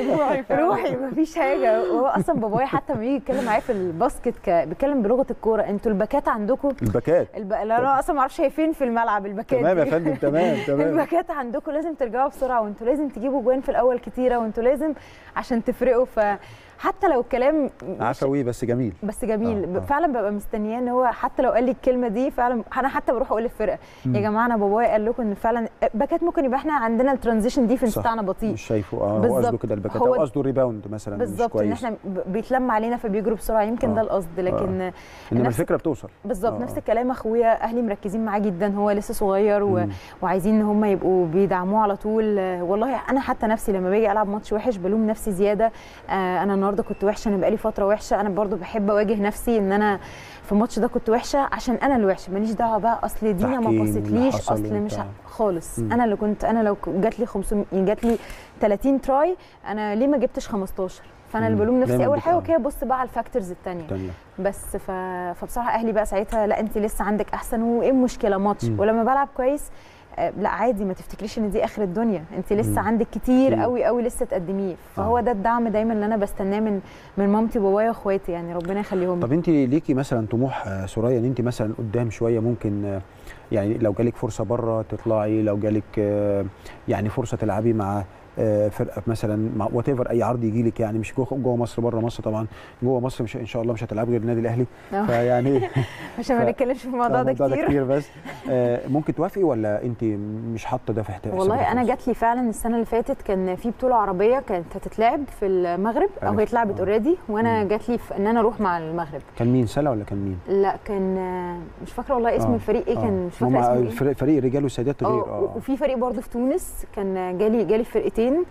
روحي ما فيش حاجه هو اصلا بابايا حتى لما يجي يتكلم معايا في الباسكت ك... بيتكلم بلغه الكوره انتوا الباكات عندكم الباكات الب... لا انا اصلا ما اعرفش هي فين في الملعب الباكات تمام يا دي. فندم تمام تمام الباكات عندكم لازم ترجعوا بسرعه وانتوا لازم تجيبوا جوان في الاول كتيره وانتوا لازم عشان تفرقوا فحتى لو الكلام مش- عفوي بس جميل بس جميل آه، آه آه. فعلا ببقى مستنياه ان هو حتى لو قال لي الكلمه دي فعلا انا حتى بروح اقول للفرقه مم. يا جماعه انا بابايا قال لكم ان فعلا باكات ممكن يبقى احنا عندنا الترانزيشن ديفنس صح. بتاعنا بطيء مش شايفه اه هو بالظبط. قصده كده الباكات هو- او قصده الريباوند مثلا مش بالظبط ان كويس احنا ب- بيتلم علينا فبيجروا بسرعه يمكن آه. ده القصد لكن انما نفس- الفكره بتوصل بالظبط آه. نفس الكلام اخويا اهلي مركزين معاه جدا هو لسه صغير و... مم. وعايزين ان هم يبقوا بيدعموه على طول آه، والله انا حتى نفسي لما باجي العب ماتش وحش بلوم نفسي زياده آه، انا النهارده كنت وحشه انا بقالي فتره وحشه انا برضو بحب اواجه نفسي ان انا في الماتش ده كنت وحشه عشان انا اللي وحشه ماليش دعوه بقى اصل دينا تحكيم ما واللي باصتليش حصل اصل مش وبتاع. ع- خالص مم. انا اللي كنت انا لو ك- جات لي 500 جات لي 30 تراي انا ليه ما جبتش 15 فانا اللي مم. بلوم نفسي دايماً اول حاجه بت- وكده بص بقى على الفاكتورز الثانيه تانية. بس ف... فبصراحه اهلي بقى ساعتها لا انت لسه عندك احسن وايه المشكله ماتش مم. ولما بلعب كويس آه، لا عادي ما تفتكريش ان دي اخر الدنيا انت لسه مم. عندك كتير كتير. قوي قوي لسه تقدميه فهو آه. ده الدعم دايما اللي انا بستناه من من مامتي وبابايا واخواتي يعني ربنا يخليهم لي. طب انت ليكي مثلا طموح آه، سوريا ان انت مثلا قدام شويه ممكن آه، يعني لو جالك فرصه بره تطلعي لو جالك آه، يعني فرصه تلعبي مع آه، فرقه مثلا مع وات ايفر اي عرض يجي لك يعني مش جوه جوه مصر بره مصر طبعا جوه مصر مش ان شاء الله مش هتلعب غير النادي الاهلي آه. فيعني عشان ما ف- نتكلمش في الموضوع ده كتير كتير بس آه، ممكن توافقي ولا انت مش حاطه ده في احتمال والله انا جات لي فعلا السنه اللي فاتت كان في بطوله عربيه كانت هتتلعب في المغرب او عرفت. هي اتلعبت آه. اوريدي وانا مم. جات لي في ان انا اروح مع المغرب كان مين سلا ولا كان مين؟ لا كان آه، مش فاكره والله اسم آه. الفريق ايه كان مش فاكره هما اسمه ايه الفريق- فريق الرجال والسيدات غير اه وفي فريق برضه في تونس كان جالي جالي فرقتين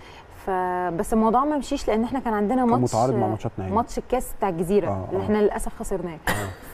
فبس الموضوع ما مشيش لان احنا كان عندنا كان ماتش متعارض مع ماتشاتنا هنا ماتش الكاس بتاع الجزيره آه، اللي آه. احنا للاسف خسرناه ف...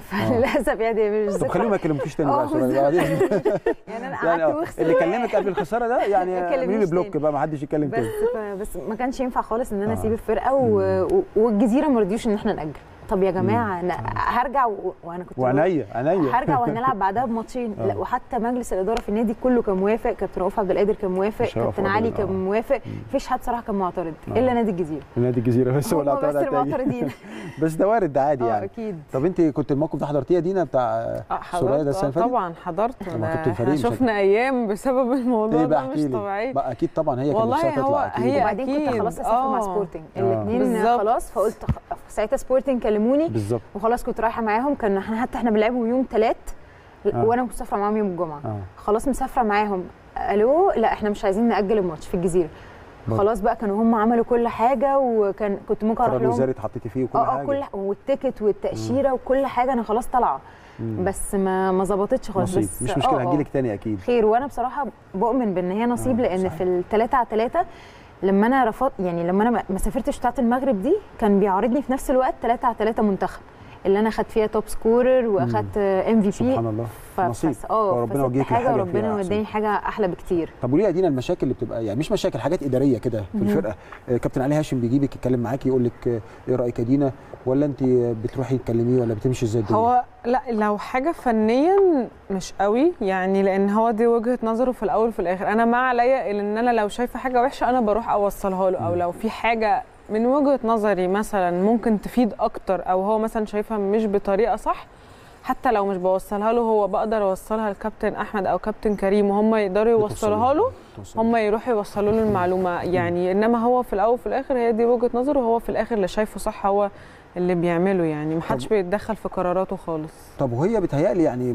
فللاسف يعني مش طب خليهم ما يكلموكيش تاني آه، بقى سوري. بالظبط. بعدين يعني انا يعني قعدت آه، وخسر اللي كلمك قبل الخساره ده يعني ما اعملي لي كلمنيش بلوك تاني. بقى ما حدش يتكلم بس تاني ف... بس ما كانش ينفع خالص ان انا آه. اسيب الفرقه و... و... والجزيره ما رضيوش ان احنا ناجل طب يا جماعه أنا هرجع و... وانا كنت بقول- وعينيا عينيا هرجع وهنلعب بعدها بماتشين آه. لا وحتى مجلس الاداره في النادي كله كان موافق كابتن رؤوف عبد القادر كان موافق مش هيقف كابتن علي قدام، كان آه. موافق مفيش حد صراحه كان معترض آه. الا نادي الجزيره نادي الجزيره بس هو اللي هم بس اعترض على التاني. المعترضين بس ده وارد ده عادي اه يعني اكيد طب انت كنت الموقف ده حضرتيه يا دينا بتاع اه سوريا حضرت ده السنه آه اللي فاتت؟ طبعا حضرت طب ما ده كابتن احنا فريد مش هت- شفنا ايام بسبب الموضوع ايه بقى ده احكي مش لي طبيعي بقى اكيد طبعا هي كانت والله نفسها هو- تطلع اكيد هي وبعدين كنت أكيد. خلاص اسافر مع آه. سبورتنج آه. الاثنين بالظبط. خلاص فقلت خ- ساعتها سبورتنج كلموني بالظبط وخلاص كنت رايحه معاهم كان احنا حتى احنا بنلعبهم يوم ثلاث آه. وانا كنت مسافره معاهم يوم الجمعه اه خلاص مسافره معاهم الو لا احنا مش عايزين ناجل الماتش في الجزيره برضه. خلاص بقى كانوا هم عملوا كل حاجه وكان كنت ممكن اروح قرار لهم وزاري اتحطيتي فيه وكل اه اه حاجه كل والتيكت والتاشيره وكل حاجه انا خلاص طالعه مم. بس ما ما ظبطتش خالص نصيب بس مش مشكله آه، آه. هجيلك تاني اكيد خير وانا بصراحه بؤمن بان هي نصيب آه، لان صحيح. في الثلاثة على ثلاثة لما انا رفضت يعني لما انا ما- ما سافرتش بتاعه المغرب دي كان بيعارضني في نفس الوقت ثلاثة على ثلاثة منتخب اللي انا خدت فيها توب سكورر واخدت ام في سبحان الله ف... نصيب. فس- اه وربنا فسبت يوجهك حاجه لحاجة وربنا فيها أحسن. وداني حاجه احلى بكتير طب وليه ادينا المشاكل اللي بتبقى يعني مش مشاكل حاجات اداريه كده في الفرقه آه، كابتن علي هاشم بيجيبك يتكلم معاكي يقول لك آه، ايه رايك يا دينا ولا انت بتروحي تكلميه ولا بتمشي ازاي الدنيا هو لا لو حاجه فنيا مش قوي يعني لان هو دي وجهه نظره في الاول وفي الاخر انا ما عليا الا ان انا لو شايفه حاجه وحشه انا بروح اوصلها له او لو في حاجه من وجهه نظري مثلا ممكن تفيد اكتر او هو مثلا شايفها مش بطريقه صح حتى لو مش بوصلها له هو بقدر اوصلها لكابتن احمد او كابتن كريم وهم يقدروا يوصلوها له بتوصلي. هم يروحوا يوصلوا له المعلومه يعني انما هو في الاول وفي الاخر هي دي وجهه نظره وهو في الاخر اللي شايفه صح هو اللي بيعمله يعني محدش طب- بيتدخل في قراراته خالص طب وهي بتهيألي يعني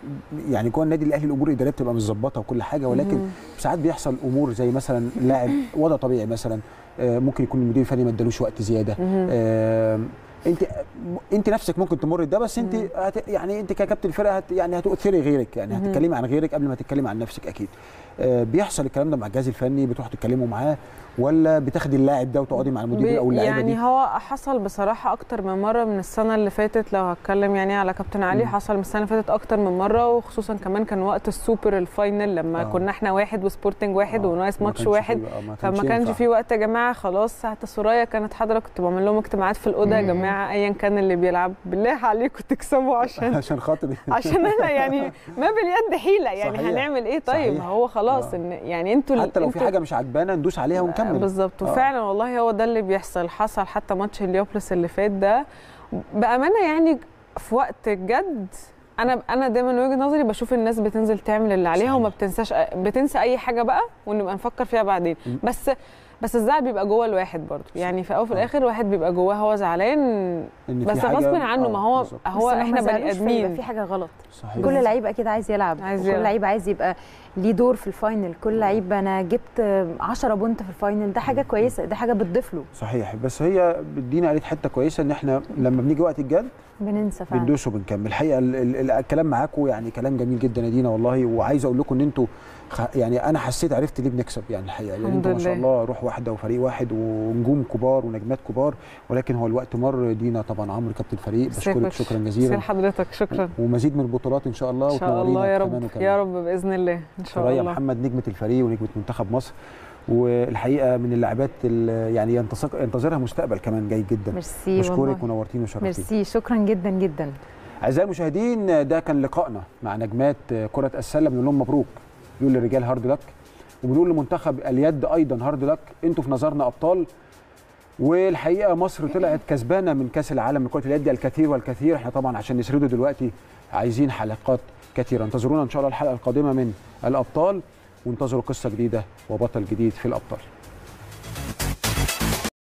يعني جوه النادي الاهلي الامور الاداريه بتبقى متظبطه وكل حاجه ولكن مم. ساعات بيحصل امور زي مثلا لاعب وضع طبيعي مثلا آه، ممكن يكون المدير الفني ما ادالوش وقت زياده مهم. آه، انت انت نفسك ممكن تمر ده بس انت مم. هت يعني انت ككابتن الفرقه هت يعني هتؤثري غيرك يعني مهم. هتتكلمي عن غيرك قبل ما تتكلمي عن نفسك اكيد آه، بيحصل الكلام ده مع الجهاز الفني بتروحوا تتكلموا معاه ولا بتاخدي اللاعب ده وتقعدي مع المدير بي- او اللاعيبه يعني دي هو حصل بصراحة أكتر من مرة من السنة اللي فاتت لو هتكلم يعني على كابتن علي مم. حصل من السنة اللي فاتت أكتر من مرة وخصوصا كمان كان وقت السوبر الفاينل لما آه. آه. كنا احنا واحد وسبورتنج واحد آه، وناقص ما ماتش كانش واحد فيه بقى- ما فما كانش ينفع. في وقت يا جماعة خلاص ساعة سوريا كانت حاضرة كنت بعمل لهم اجتماعات في الأوضة يا مم. جماعة أيا كان اللي بيلعب بالله عليكم تكسبوا عشان عشان خاطر عشان انا يعني ما باليد حيلة يعني صحيح. هنعمل ايه طيب صحيح. هو خلاص آه. ان يعني انتوا ال- حتى لو في انتوا- حاجه مش عجبانا ندوس عليها ونكمل بالظبط آه. وفعلا والله هو ده اللي بيحصل حصل حتى ماتش اليوبلس اللي فات ده بامانه يعني في وقت الجد انا انا دايما من وجهه نظري بشوف الناس بتنزل تعمل اللي عليها صحيح. وما بتنساش بتنسى اي حاجه بقى ونبقى نفكر فيها بعدين م. بس بس الزعل بيبقى جوه الواحد برضه يعني في الاول وفي آه. الاخر الواحد بيبقى جواه هو زعلان إن في بس حاجة- غصب عنه آه، ما هو بالظبط. هو بس لو ما احنا بني زعلوش فيبقى ادمين في حاجه غلط صحيح كل لعيب اكيد عايز يلعب عايز كل يلعب. لعيب عايز يبقى ليه دور في الفاينل كل لعيب انا جبت 10 بونت في الفاينل ده حاجه كويسه ده حاجه بتضيف له صحيح بس هي بتدينا قالت حته كويسه ان احنا لما بنيجي وقت الجد بننسى فعلا بندوس وبنكمل الحقيقه ال- ال- ال- الكلام معاكم يعني كلام جميل جدا يا دينا والله وعايز اقول لكم ان انتوا خ- يعني انا حسيت عرفت ليه بنكسب يعني الحقيقه لان الحمد انتوا ما شاء لله. الله روح واحده وفريق واحد ونجوم كبار ونجمات كبار ولكن هو الوقت مر دينا طبعا عمرو كابتن الفريق بشكرك شكرا جزيلا لحضرتك شكرا ومزيد من البطولات ان شاء الله ان شاء وتنورينا الله يا كمان رب وكمان. يا رب باذن الله ان شاء ثريا الله محمد نجمه الفريق ونجمه منتخب مصر والحقيقه من اللاعبات ال- يعني ينتظر ينتظرها مستقبل كمان جيد جدا ميرسي بشكرك والله ونورتيني وشرفتيني ميرسي شكرا جدا جدا اعزائي المشاهدين ده كان لقائنا مع نجمات كره السله بنقول لهم مبروك بنقول للرجال هارد لك وبنقول لمنتخب اليد ايضا هارد لك انتوا في نظرنا ابطال والحقيقه مصر طلعت كسبانه من كاس العالم لكره اليد الكثير والكثير احنا طبعا عشان نسرده دلوقتي عايزين حلقات كثيره انتظرونا ان شاء الله الحلقه القادمه من الابطال وانتظروا قصه جديده وبطل جديد في الابطال